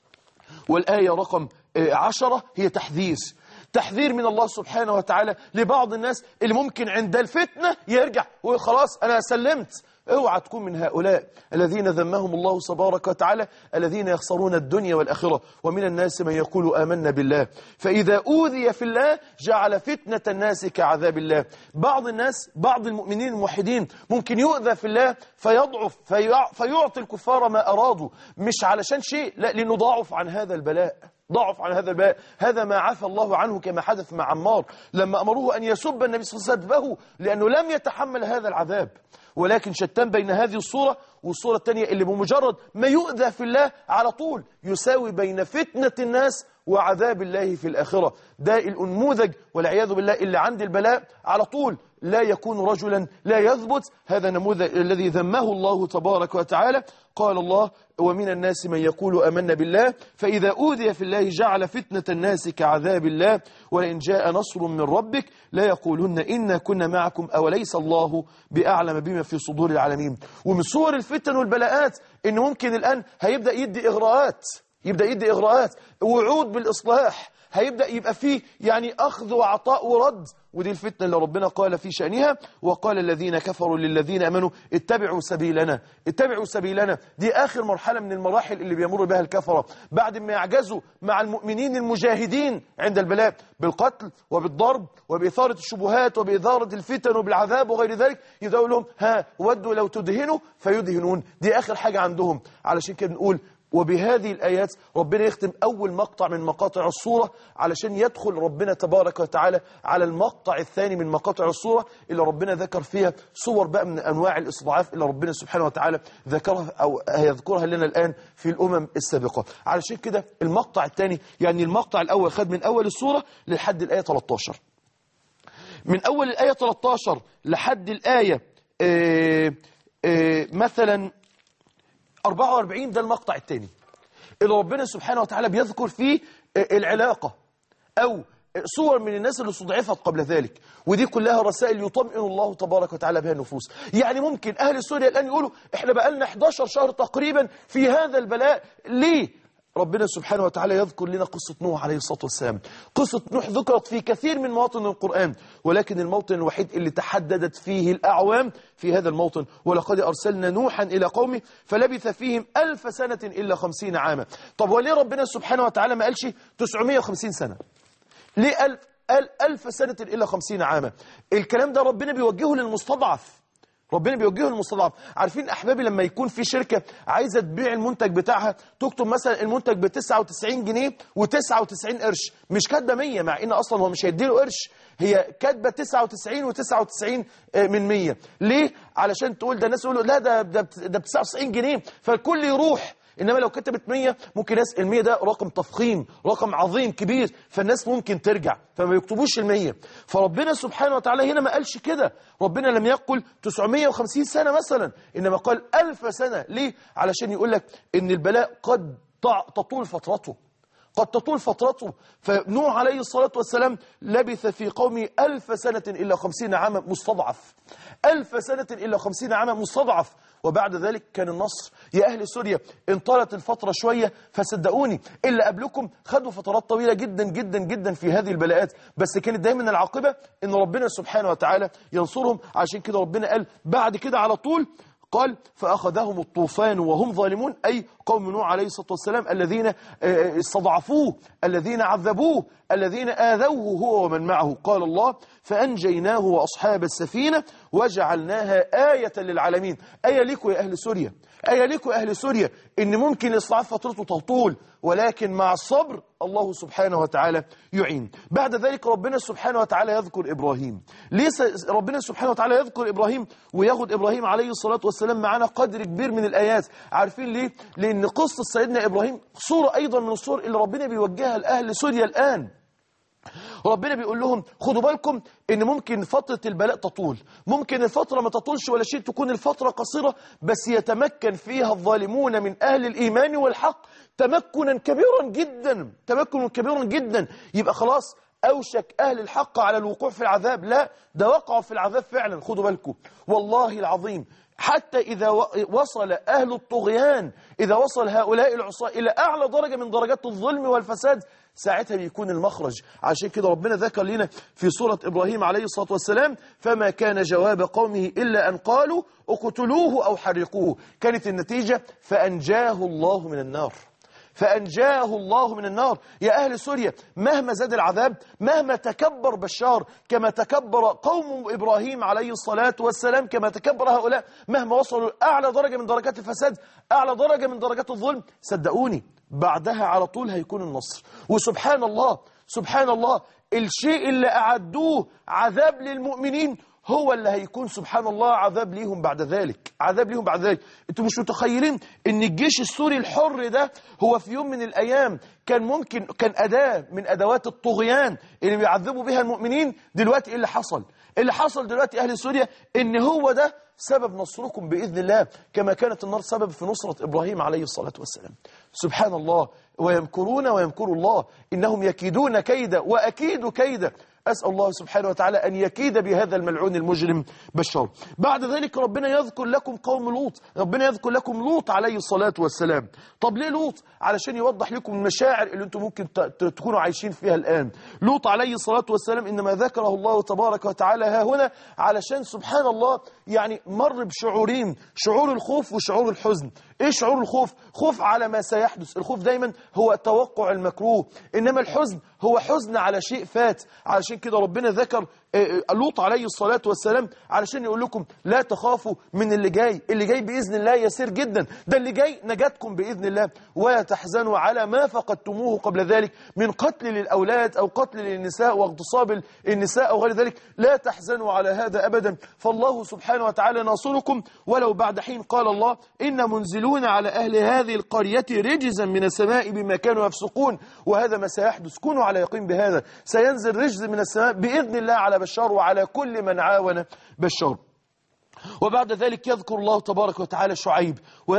والآية رقم آه، عشرة هي تحذير تحذير من الله سبحانه وتعالى لبعض الناس اللي ممكن عند الفتنة يرجع ويقول خلاص أنا سلمت اوعى تكون من هؤلاء الذين ذمهم الله تبارك وتعالى الذين يخسرون الدنيا والآخرة ومن الناس من يقول آمنا بالله فإذا أوذي في الله جعل فتنة الناس كعذاب الله بعض الناس بعض المؤمنين الموحدين ممكن يؤذى في الله فيضعف فيع- فيعطي الكفار ما أرادوا مش علشان شيء لا لأنه ضعف عن هذا البلاء ضعف عن هذا البلاء هذا ما عفى الله عنه كما حدث مع عمار لما أمروه أن يسب النبي صلى الله عليه وسلم سبه لأنه لم يتحمل هذا العذاب ولكن شتان بين هذه الصورة والصورة الثانية اللي بمجرد ما يؤذى في الله على طول يساوي بين فتنة الناس وعذاب الله في الآخرة ده الأنموذج والعياذ بالله اللي عند البلاء على طول لا يكون رجلا لا يثبت هذا نموذج الذي ذمه الله تبارك وتعالى قال الله ومن الناس من يقول أمنا بالله فإذا أوذي في الله جعل فتنة الناس كعذاب الله ولئن جاء نصر من ربك لا يقولن إنا كنا معكم أوليس الله بأعلم بما في صدور العالمين ومن صور الفتن والبلاءات إن ممكن الآن هيبدأ يدي إغراءات يبدأ يدي إغراءات وعود بالإصلاح هيبدأ يبقى فيه يعني أخذ وعطاء ورد ودي الفتنة اللي ربنا قال في شأنها وقال الذين كفروا للذين أمنوا اتبعوا سبيلنا اتبعوا سبيلنا دي آخر مرحلة من المراحل اللي بيمر بها الكفرة بعد ما يعجزوا مع المؤمنين المجاهدين عند البلاء بالقتل وبالضرب وبإثارة الشبهات وبإثارة الفتن وبالعذاب وغير ذلك يدعوا لهم ها ودوا لو تدهنوا فيدهنون دي آخر حاجة عندهم علشان كده نقول وبهذه الآيات ربنا يختم أول مقطع من مقاطع الصورة علشان يدخل ربنا تبارك وتعالى على المقطع الثاني من مقاطع الصورة اللي ربنا ذكر فيها صور بقى من أنواع الإصضاعاف اللي ربنا سبحانه وتعالى ذكرها أو هيذكرها لنا الآن في الأمم السابقة علشان كده المقطع الثاني يعني المقطع الأول خد من أول الصورة لحد الآية 13 من أول الآية 13 لحد الآية آه، آه، مثلا 44 ده المقطع الثاني اللي ربنا سبحانه وتعالى بيذكر فيه العلاقة أو صور من الناس اللي استضعفت قبل ذلك ودي كلها رسائل يطمئن الله تبارك وتعالى بها النفوس يعني ممكن أهل سوريا الآن يقولوا إحنا بقالنا 11 شهر تقريبا في هذا البلاء ليه؟ ربنا سبحانه وتعالى يذكر لنا قصة نوح عليه الصلاة والسلام قصة نوح ذكرت في كثير من مواطن القرآن ولكن الموطن الوحيد اللي تحددت فيه الأعوام في هذا الموطن ولقد أرسلنا نوحا إلى قومه فلبث فيهم ألف سنة إلا خمسين عاما طب وليه ربنا سبحانه وتعالى ما قالش 950 سنة ليه ألف, قال ألف سنة إلا خمسين عاما الكلام ده ربنا بيوجهه للمستضعف ربنا بيوجهه للمستضعف عارفين احبابي لما يكون في شركه عايزه تبيع المنتج بتاعها تكتب مثلا المنتج ب 99 جنيه و99 قرش مش كاتبه 100 مع ان اصلا هو مش هيديله قرش هي كاتبه 99 و99 من 100 ليه علشان تقول ده الناس يقولوا لا ده ده ده ب 99 جنيه فالكل يروح انما لو كتبت 100 ممكن ناس ال 100 ده رقم تفخيم رقم عظيم كبير فالناس ممكن ترجع فما يكتبوش ال 100 فربنا سبحانه وتعالى هنا ما قالش كده ربنا لم يقل 950 سنة مثلا انما قال 1000 سنة ليه علشان يقول لك ان البلاء قد تطول فترته قد تطول فترته فنوح عليه الصلاة والسلام لبث في قومه ألف سنة إلا خمسين عاما مستضعف ألف سنة إلا خمسين عاما مستضعف وبعد ذلك كان النصر يا أهل سوريا إن طالت الفترة شوية فصدقوني إلا قبلكم خدوا فترات طويلة جدا جدا جدا في هذه البلاءات بس كانت دايما العاقبة إن ربنا سبحانه وتعالى ينصرهم عشان كده ربنا قال بعد كده على طول قال فأخذهم الطوفان وهم ظالمون أي قوم نوح عليه الصلاة والسلام الذين آه، استضعفوه الذين عذبوه الذين آذوه هو ومن معه قال الله فأنجيناه وأصحاب السفينة وجعلناها آية للعالمين آية لكم يا أهل سوريا آية لكم يا أهل سوريا إن ممكن الإصلاح فترته تطول ولكن مع الصبر الله سبحانه وتعالى يعين بعد ذلك ربنا سبحانه وتعالى يذكر إبراهيم ليس ربنا سبحانه وتعالى يذكر إبراهيم وياخد إبراهيم عليه الصلاة والسلام معنا قدر كبير من الآيات عارفين ليه؟ لأن قصة سيدنا إبراهيم صورة أيضا من الصور اللي ربنا بيوجهها لأهل سوريا الآن ربنا بيقول لهم خدوا بالكم ان ممكن فترة البلاء تطول ممكن الفترة ما تطولش ولا شيء تكون الفترة قصيرة بس يتمكن فيها الظالمون من اهل الايمان والحق تمكنا كبيرا جدا تمكنا كبيرا جدا يبقى خلاص أوشك أهل الحق على الوقوع في العذاب لا ده وقعوا في العذاب فعلا خدوا بالكم والله العظيم حتى إذا و- وصل أهل الطغيان إذا وصل هؤلاء العصاة إلى أعلى درجة من درجات الظلم والفساد ساعتها بيكون المخرج عشان كده ربنا ذكر لنا في سورة إبراهيم عليه الصلاة والسلام فما كان جواب قومه إلا أن قالوا اقتلوه أو حرقوه كانت النتيجة فأنجاه الله من النار فأنجاه الله من النار يا أهل سوريا مهما زاد العذاب مهما تكبر بشار كما تكبر قوم إبراهيم عليه الصلاة والسلام كما تكبر هؤلاء مهما وصلوا أعلى درجة من درجات الفساد أعلى درجة من درجات الظلم صدقوني بعدها على طول هيكون النصر وسبحان الله سبحان الله الشيء اللي أعدوه عذاب للمؤمنين هو اللي هيكون سبحان الله عذاب ليهم بعد ذلك عذاب ليهم بعد ذلك انتوا مش متخيلين ان الجيش السوري الحر ده هو في يوم من الايام كان ممكن كان اداه من ادوات الطغيان اللي بيعذبوا بها المؤمنين دلوقتي ايه اللي حصل اللي حصل دلوقتي اهل سوريا ان هو ده سبب نصركم باذن الله كما كانت النار سبب في نصره ابراهيم عليه الصلاه والسلام سبحان الله ويمكرون ويمكر الله انهم يكيدون كيدا واكيد كيدا أسأل الله سبحانه وتعالى أن يكيد بهذا الملعون المجرم بشار بعد ذلك ربنا يذكر لكم قوم لوط ربنا يذكر لكم لوط عليه الصلاة والسلام طب ليه لوط علشان يوضح لكم المشاعر اللي انتم ممكن ت- ت- تكونوا عايشين فيها الآن لوط عليه الصلاة والسلام إنما ذكره الله تبارك وتعالى ها هنا علشان سبحان الله يعني مر بشعورين شعور الخوف وشعور الحزن ايه شعور الخوف خوف على ما سيحدث الخوف دايما هو توقع المكروه انما الحزن هو حزن على شيء فات علشان كده ربنا ذكر آه، آه، لوط عليه الصلاة والسلام علشان يقول لكم لا تخافوا من اللي جاي اللي جاي بإذن الله يسير جدا ده اللي جاي نجاتكم بإذن الله ولا تحزنوا على ما فقدتموه قبل ذلك من قتل للأولاد أو قتل للنساء واغتصاب النساء أو غير ذلك لا تحزنوا على هذا أبدا فالله سبحانه وتعالى ناصركم ولو بعد حين قال الله إن منزلون على أهل هذه القرية رجزا من السماء بما كانوا يفسقون وهذا ما سيحدث كونوا على يقين بهذا سينزل رجز من السماء بإذن الله على بشار وعلى كل من عاون بشار وبعد ذلك يذكر الله تبارك وتعالى شعيب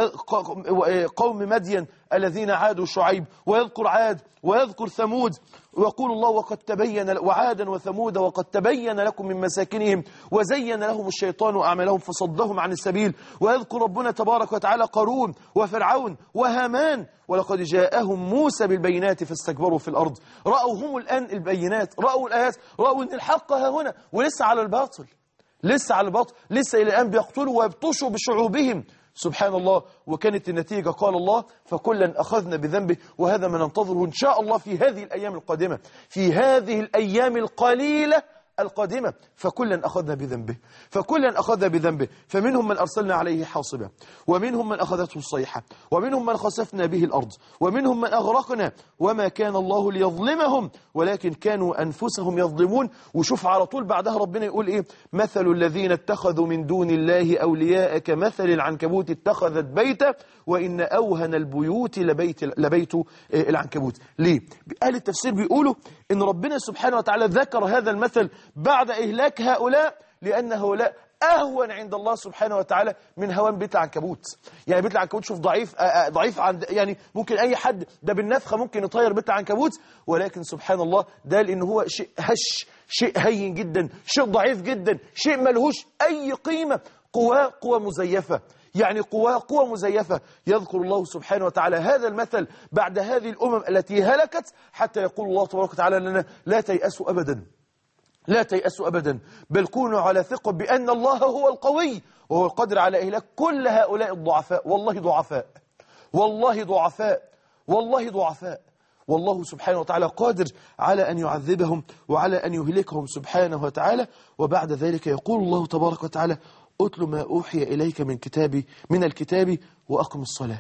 وقوم مدين الذين عادوا شعيب ويذكر عاد ويذكر ثمود ويقول الله وقد تبين وعادا وثمود وقد تبين لكم من مساكنهم وزين لهم الشيطان أعمالهم فصدهم عن السبيل ويذكر ربنا تبارك وتعالى قارون وفرعون وهامان ولقد جاءهم موسى بالبينات فاستكبروا في الأرض رأوا هم الآن البينات رأوا الآيات رأوا أن الحق ها هنا ولسه على الباطل لسه على الباطل لسه إلى الآن بيقتلوا ويبطشوا بشعوبهم سبحان الله وكانت النتيجة قال الله فكلا أخذنا بذنبه وهذا ما ننتظره إن شاء الله في هذه الأيام القادمة في هذه الأيام القليلة القادمة فكلا أخذنا بذنبه فكلا أخذنا بذنبه فمنهم من أرسلنا عليه حاصبا ومنهم من أخذته الصيحة ومنهم من خسفنا به الأرض ومنهم من أغرقنا وما كان الله ليظلمهم ولكن كانوا أنفسهم يظلمون وشوف على طول بعدها ربنا يقول إيه مثل الذين اتخذوا من دون الله أولياء كمثل العنكبوت اتخذت بيتا وإن أوهن البيوت لبيت, لبيت العنكبوت ليه؟ أهل التفسير بيقولوا إن ربنا سبحانه وتعالى ذكر هذا المثل بعد إهلاك هؤلاء لأن هؤلاء أهون عند الله سبحانه وتعالى من هوان بيت العنكبوت يعني بيت العنكبوت شوف ضعيف آه، آه، ضعيف عند يعني ممكن أي حد ده بالنفخة ممكن يطير بيت العنكبوت ولكن سبحان الله ده لأن هو شيء هش شيء هين جدا شيء ضعيف جدا شيء ملهوش أي قيمة قواه قوة مزيفة يعني قواه قوة مزيفة يذكر الله سبحانه وتعالى هذا المثل بعد هذه الأمم التي هلكت حتى يقول الله تبارك وتعالى لنا لا تيأسوا أبدا لا تيأسوا أبدا بل كونوا على ثقة بأن الله هو القوي وهو القادر على إهلاك كل هؤلاء الضعفاء والله ضعفاء والله ضعفاء والله ضعفاء والله سبحانه وتعالى قادر على أن يعذبهم وعلى أن يهلكهم سبحانه وتعالى وبعد ذلك يقول الله تبارك وتعالى أتل ما أوحي إليك من كتابي من الكتاب وأقم الصلاة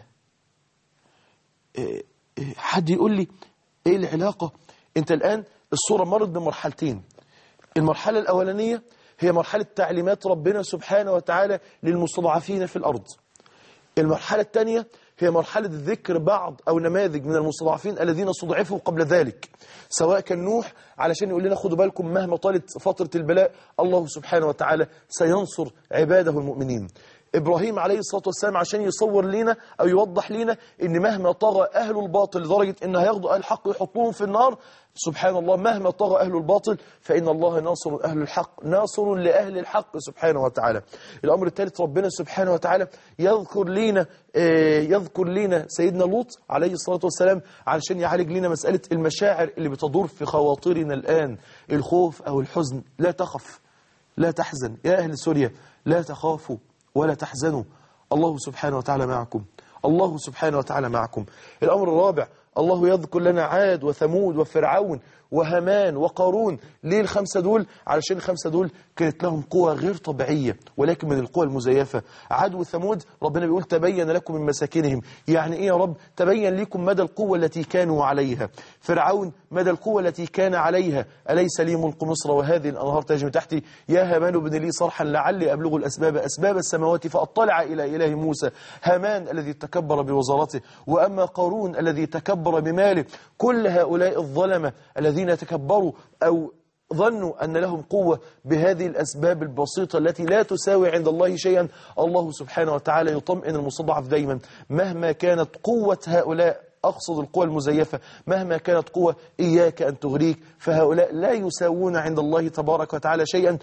إيه- إيه، حد يقول لي إيه العلاقة أنت الآن الصورة مرت بمرحلتين المرحلة الأولانية هي مرحلة تعليمات ربنا سبحانه وتعالى للمستضعفين في الأرض المرحلة الثانية هي مرحلة ذكر بعض أو نماذج من المستضعفين الذين استضعفوا قبل ذلك سواء كان نوح علشان يقول لنا خدوا بالكم مهما طالت فترة البلاء الله سبحانه وتعالى سينصر عباده المؤمنين إبراهيم عليه الصلاة والسلام عشان يصور لنا أو يوضح لنا إن مهما طغى أهل الباطل لدرجة إن هياخدوا أهل الحق ويحطوهم في النار سبحان الله مهما طغى أهل الباطل فإن الله ناصر أهل الحق ناصر لأهل الحق سبحانه وتعالى الأمر الثالث ربنا سبحانه وتعالى يذكر لنا آه، يذكر لنا سيدنا لوط عليه الصلاة والسلام علشان يعالج لنا مسألة المشاعر اللي بتدور في خواطرنا الآن الخوف أو الحزن لا تخف لا تحزن يا أهل سوريا لا تخافوا ولا تحزنوا الله سبحانه وتعالى معكم الله سبحانه وتعالى معكم الأمر الرابع الله يذكر لنا عاد وثمود وفرعون وهامان وقارون ليه الخمسة دول علشان الخمسة دول كانت لهم قوة غير طبيعية ولكن من القوة المزيفة عاد وثمود ربنا بيقول تبين لكم من مساكنهم يعني ايه يا رب تبين لكم مدى القوة التي كانوا عليها فرعون مدى القوة التي كان عليها أليس لي ملك مصر وهذه الأنهار تجري من تحتي يا هامان ابن لي صرحا لعلي أبلغ الأسباب أسباب السماوات فأطلع إلى إله موسى هامان الذي تكبر بوزارته وأما قارون الذي تكبر بماله كل هؤلاء الظلمة الذين تكبروا أو ظنوا أن لهم قوة بهذه الأسباب البسيطة التي لا تساوي عند الله شيئا الله سبحانه وتعالى يطمئن المستضعف دايما مهما كانت قوة هؤلاء أقصد القوى المزيفة مهما كانت قوة إياك أن تغريك فهؤلاء لا يساوون عند الله تبارك وتعالى شيئا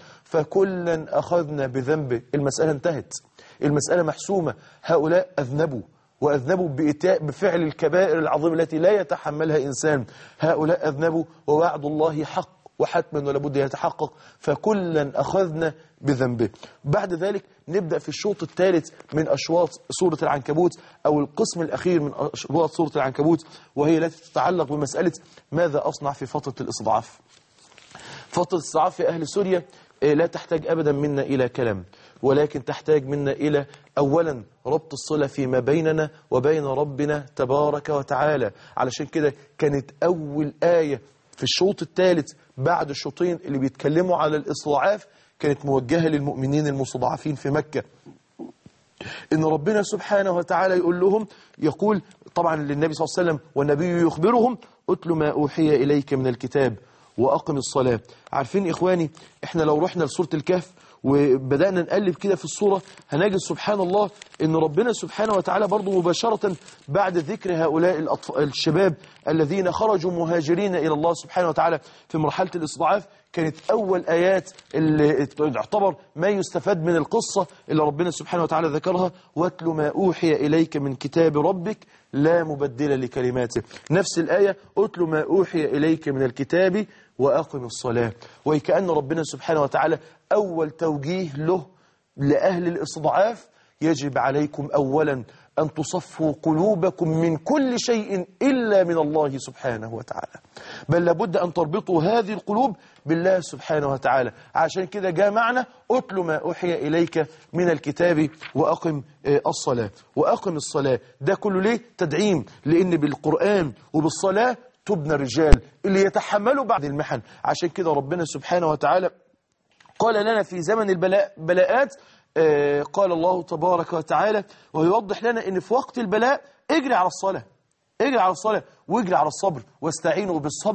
فكلا أخذنا بذنبه المسألة انتهت المسألة محسومة هؤلاء أذنبوا وأذنبوا بإتاء بفعل الكبائر العظيمة التي لا يتحملها إنسان هؤلاء أذنبوا ووعد الله حق وحتما ولابد يتحقق فكلا أخذنا بذنبه بعد ذلك نبدأ في الشوط الثالث من أشواط سورة العنكبوت أو القسم الأخير من أشواط سورة العنكبوت وهي التي تتعلق بمسألة ماذا أصنع في فترة الاستضعاف فترة الاستضعاف في أهل سوريا آه، لا تحتاج أبدا منا إلى كلام ولكن تحتاج منا إلى أولا ربط الصلة فيما بيننا وبين ربنا تبارك وتعالى علشان كده كانت أول آية في الشوط الثالث بعد الشوطين اللي بيتكلموا على الاستضعاف كانت موجهة للمؤمنين المستضعفين في مكة ان ربنا سبحانه وتعالى يقول لهم يقول طبعا للنبي صلى الله عليه وسلم والنبي يخبرهم اتل ما اوحي اليك من الكتاب واقم الصلاه عارفين اخواني احنا لو رحنا لسوره الكهف وبدانا نقلب كده في الصوره هنجد سبحان الله ان ربنا سبحانه وتعالى برضه مباشره بعد ذكر هؤلاء الأطف... الشباب الذين خرجوا مهاجرين الى الله سبحانه وتعالى في مرحله الاستضعاف كانت أول آيات اللي تعتبر ما يستفاد من القصة اللي ربنا سبحانه وتعالى ذكرها واتل ما أوحي إليك من كتاب ربك لا مبدل لكلماته نفس الآية اتل ما أوحي إليك من الكتاب وأقم الصلاة وكأن ربنا سبحانه وتعالى أول توجيه له لأهل الاستضعاف يجب عليكم أولا أن تصفوا قلوبكم من كل شيء إلا من الله سبحانه وتعالى بل لابد أن تربطوا هذه القلوب بالله سبحانه وتعالى عشان كده جاء معنا أتل ما أوحي إليك من الكتاب وأقم آه، الصلاة وأقم الصلاة ده كله ليه تدعيم لأن بالقرآن وبالصلاة تبنى الرجال اللي يتحملوا بعد المحن عشان كده ربنا سبحانه وتعالى قال لنا في زمن البلاء بلاءات آه، قال الله تبارك وتعالى ويوضح لنا ان في وقت البلاء اجري على الصلاة اجري على الصلاة واجري على الصبر واستعينوا بالصبر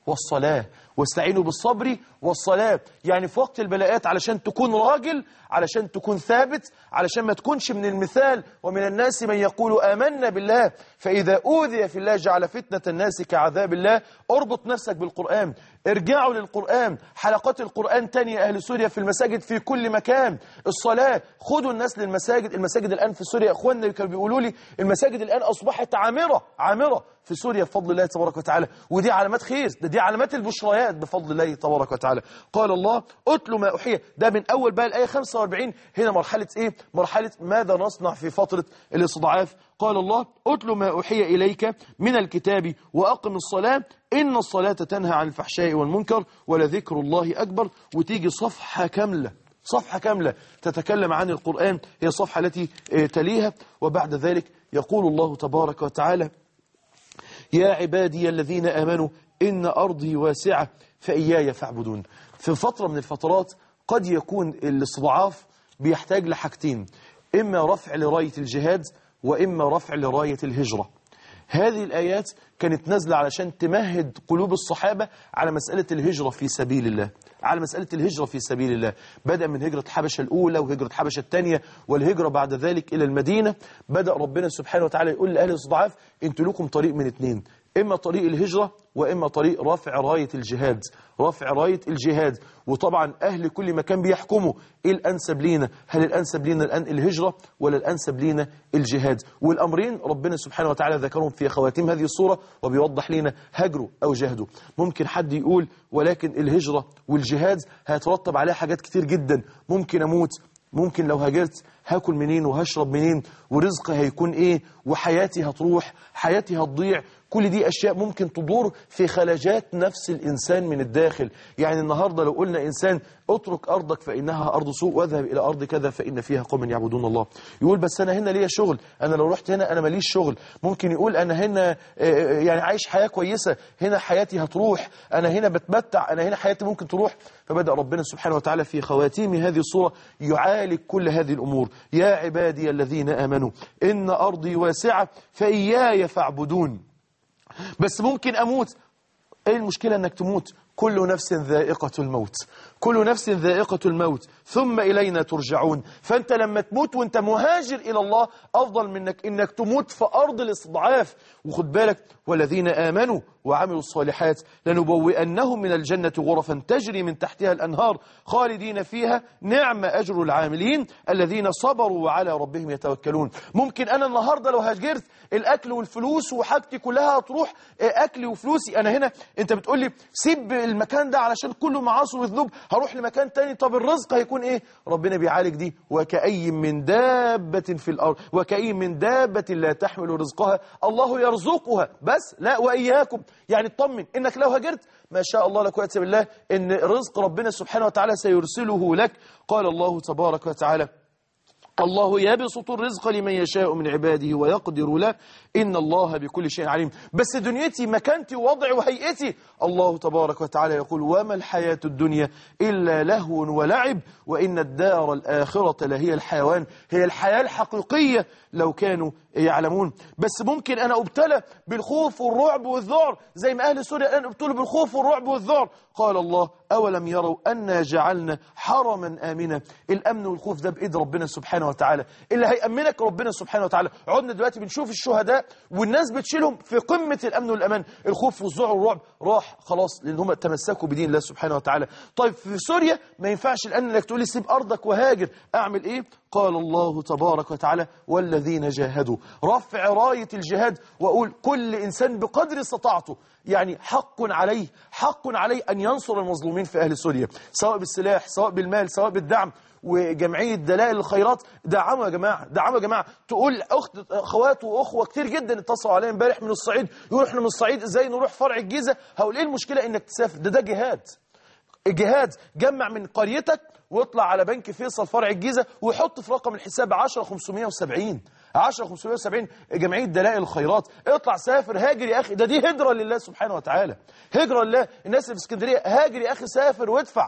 والصلاة واستعينوا بالصبر والصلاة يعني في وقت البلاءات علشان تكون راجل علشان تكون ثابت علشان ما تكونش من المثال ومن الناس من يقول آمنا بالله فإذا أوذي في الله جعل فتنة الناس كعذاب الله اربط نفسك بالقرآن ارجعوا للقرآن حلقات القرآن تانية أهل سوريا في المساجد في كل مكان الصلاة خدوا الناس للمساجد المساجد الآن في سوريا أخواننا كانوا بيقولوا لي المساجد الآن أصبحت عامرة عامرة في سوريا بفضل الله تبارك وتعالى ودي علامات خير ده دي علامات البشريات بفضل الله تبارك وتعالى قال الله اتلوا ما أحيي ده من أول بقى الآية 45 هنا مرحلة إيه مرحلة ماذا نصنع في فترة الاستضعاف قال الله اتلوا ما أحيي إليك من الكتاب وأقم الصلاة إن الصلاة تنهى عن الفحشاء والمنكر ولذكر الله أكبر وتيجي صفحة كاملة صفحة كاملة تتكلم عن القرآن هي الصفحة التي آه، تليها وبعد ذلك يقول الله تبارك وتعالى يا عبادي الذين آمنوا إن أرضي واسعة فإياي فاعبدون في فترة من الفترات قد يكون الاستضعاف بيحتاج لحاجتين إما رفع لراية الجهاد وإما رفع لراية الهجرة هذه الآيات كانت نازلة علشان تمهد قلوب الصحابة على مسألة الهجرة في سبيل الله على مسألة الهجرة في سبيل الله بدأ من هجرة حبشة الأولى وهجرة حبشة الثانية والهجرة بعد ذلك إلى المدينة بدأ ربنا سبحانه وتعالى يقول لأهل الاستضعاف انتوا لكم طريق من اثنين إما طريق الهجرة وإما طريق رفع راية الجهاد رفع راية الجهاد وطبعا أهل كل مكان بيحكموا إيه الأنسب لينا هل الأنسب لينا الآن الهجرة ولا الأنسب لينا الجهاد والأمرين ربنا سبحانه وتعالى ذكرهم في خواتيم هذه الصورة وبيوضح لنا هجروا أو جهدوا ممكن حد يقول ولكن الهجرة والجهاد هيترتب عليها حاجات كتير جدا ممكن أموت ممكن لو هاجرت هاكل منين وهشرب منين ورزقي هيكون ايه وحياتي هتروح حياتي هتضيع كل دي أشياء ممكن تدور في خلاجات نفس الإنسان من الداخل يعني النهاردة لو قلنا إنسان اترك أرضك فإنها أرض سوء واذهب إلى أرض كذا فإن فيها قوم يعبدون الله يقول بس أنا هنا ليا شغل أنا لو رحت هنا أنا ماليش شغل ممكن يقول أنا هنا آه، آه، يعني عايش حياة كويسة هنا حياتي هتروح أنا هنا بتمتع أنا هنا حياتي ممكن تروح فبدأ ربنا سبحانه وتعالى في خواتيم هذه الصورة يعالج كل هذه الأمور يا عبادي الذين آمنوا إن أرضي واسعة فإياي فاعبدون بس ممكن أموت ايه المشكلة انك تموت كل نفس ذائقة الموت كل نفس ذائقة الموت ثم إلينا ترجعون فأنت لما تموت وانت مهاجر إلى الله أفضل منك إنك تموت في أرض الاستضعاف وخد بالك والذين آمنوا وعملوا الصالحات لنبوئنهم من الجنة غرفا تجري من تحتها الأنهار خالدين فيها نعم أجر العاملين الذين صبروا وعلى ربهم يتوكلون ممكن أنا النهاردة لو هاجرت الأكل والفلوس وحاجتي كلها هتروح آه، أكلي وفلوسي أنا هنا أنت بتقول لي سيب المكان ده علشان كله معاصي وذنوب هروح لمكان تاني طب الرزق هيكون إيه ربنا بيعالج دي وكأي من دابة في الأرض وكأي من دابة لا تحمل رزقها الله يرزقها بس لا وإياكم يعني اطمن إنك لو هاجرت ما شاء الله لا قوة إلا بالله إن رزق ربنا سبحانه وتعالى سيرسله لك قال الله تبارك وتعالى الله يبسط الرزق لمن يشاء من عباده ويقدر له إن الله بكل شيء عليم بس دنيتي مكانتي ووضعي وهيئتي الله تبارك وتعالى يقول وما الحياة الدنيا إلا لهو ولعب وإن الدار الآخرة لهي الحيوان هي الحياة الحقيقية لو كانوا يعلمون بس ممكن أنا أبتلى بالخوف والرعب والذعر زي ما أهل سوريا الآن ابتلوا بالخوف والرعب والذعر قال الله أولم يروا أنا جعلنا حرما آمنا الأمن والخوف ده بإيد ربنا سبحانه وتعالى اللي هيأمنك ربنا سبحانه وتعالى عدنا دلوقتي بنشوف الشهداء والناس بتشيلهم في قمة الأمن والأمان الخوف والذعر والرعب راح خلاص لأن هم تمسكوا بدين الله سبحانه وتعالى طيب في سوريا ما ينفعش الآن انك تقولي سيب أرضك وهاجر أعمل إيه قال الله تبارك وتعالى والذين جاهدوا رفع راية الجهاد وأقول كل إنسان بقدر استطاعته يعني حق عليه حق عليه أن ينصر المظلومين في أهل سوريا سواء بالسلاح سواء بالمال سواء بالدعم وجمعية دلائل الخيرات دعموا يا جماعة دعموا يا جماعة تقول أخت أخوات وأخوة كتير جدا اتصلوا عليا امبارح من الصعيد يقولوا احنا من الصعيد ازاي نروح فرع الجيزة هقول ايه المشكلة انك تسافر ده ده جهاد الجهاد جمع من قريتك واطلع على بنك فيصل فرع الجيزة ويحط في رقم الحساب 10570 10570 جمعية دلائل الخيرات اطلع سافر هاجر يا أخي ده دي هجرة لله سبحانه وتعالى هجرة لله الناس اللي في اسكندرية هاجر يا أخي سافر وادفع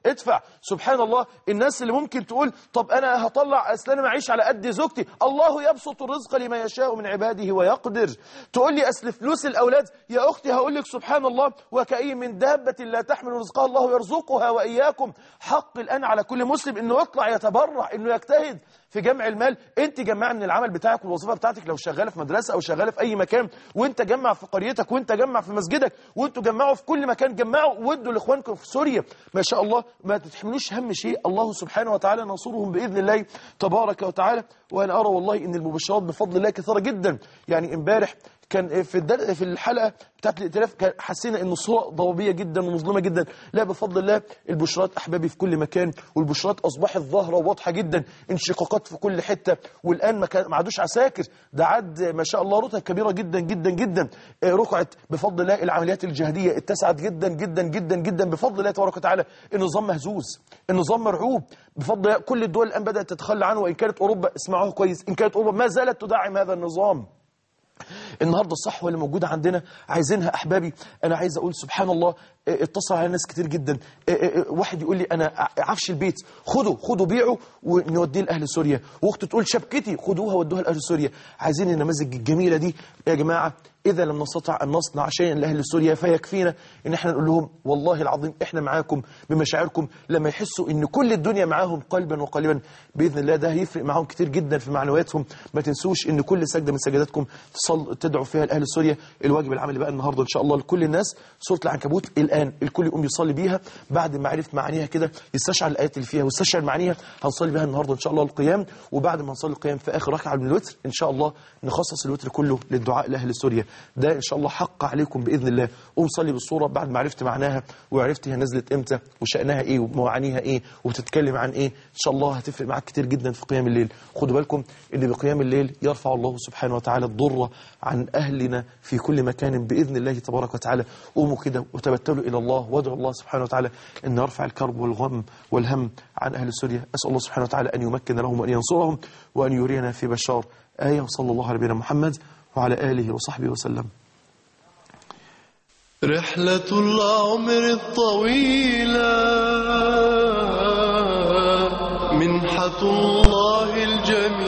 ادفع سبحان الله الناس اللي ممكن تقول طب انا هطلع اصل انا معيش على قد زوجتي الله يبسط الرزق لما يشاء من عباده ويقدر تقول لي اصل فلوس الاولاد يا اختي هقول لك سبحان الله وكأي من دابة لا تحمل رزقها الله يرزقها واياكم حق الان على كل مسلم انه يطلع يتبرع انه يجتهد في جمع المال انت جمع من العمل بتاعك والوظيفه بتاعتك لو شغاله في مدرسه او شغاله في اي مكان وانت جمع في قريتك وانت جمع في مسجدك وانتوا جمعوا في كل مكان جمعوا وادوا لاخوانكم في سوريا ما شاء الله ما تتحملوش هم شيء الله سبحانه وتعالى نصرهم باذن الله تبارك وتعالى وانا ارى والله ان المبشرات بفضل الله كثيره جدا يعني امبارح كان في الدر... في الحلقه بتاعت الائتلاف كان حسينا ان الصوره ضبابيه جدا ومظلمه جدا لا بفضل الله البشرات احبابي في كل مكان والبشرات اصبحت ظاهره وواضحه جدا انشقاقات في كل حته والان ما كان- ما عادوش عساكر ده عاد ما شاء الله رتب كبيره جدا جدا جدا آه، رقعت بفضل الله العمليات الجهاديه اتسعت جدا جدا جدا جدا بفضل الله تبارك وتعالى النظام مهزوز النظام مرعوب بفضل الله كل الدول الان بدات تتخلى عنه وان كانت اوروبا اسمعوها كويس ان كانت اوروبا ما زالت تدعم هذا النظام النهارده الصحوه اللي موجوده عندنا عايزينها احبابي انا عايز اقول سبحان الله اه، اتصل على ناس كتير جدا اه، اه، اه، واحد يقول لي انا ع- عفش البيت خده خده بيعه ونوديه لاهل سوريا واخته تقول شبكتي خدوها ودوها لاهل سوريا عايزين النماذج الجميله دي يا جماعه اذا لم نستطع ان نصنع شيئا لاهل سوريا فيكفينا ان احنا نقول لهم والله العظيم احنا معاكم بمشاعركم لما يحسوا ان كل الدنيا معاهم قلبا وقالبا باذن الله ده هيفرق معاهم كتير جدا في معنوياتهم ما تنسوش ان كل سجده من سجداتكم تصل تدعو فيها لاهل سوريا الواجب العملي بقى النهارده ان شاء الله لكل الناس سوره العنكبوت الان الكل يقوم يصلي بيها بعد ما عرف معانيها كده يستشعر الايات اللي فيها ويستشعر معانيها هنصلي بيها النهارده ان شاء الله القيام وبعد ما نصلي القيام في اخر ركعه من الوتر ان شاء الله نخصص الوتر كله للدعاء لاهل سوريا ده ان شاء الله حق عليكم باذن الله قوم صلي بالصوره بعد ما عرفت معناها وعرفت هي نزلت امتى وشانها ايه ومعانيها ايه وبتتكلم عن ايه ان شاء الله هتفرق معاك كتير جدا في قيام الليل خدوا بالكم ان بقيام الليل يرفع الله سبحانه وتعالى الضر عن اهلنا في كل مكان باذن الله تبارك وتعالى قوموا كده وتبتلوا الى الله وادعوا الله سبحانه وتعالى ان يرفع الكرب والغم والهم عن اهل سوريا اسال الله سبحانه وتعالى ان يمكن لهم وان ينصرهم وان يرينا في بشار ايه وصلى الله على نبينا محمد وعلى اله وصحبه وسلم رحلة العمر الطويلة منحة الله الجميل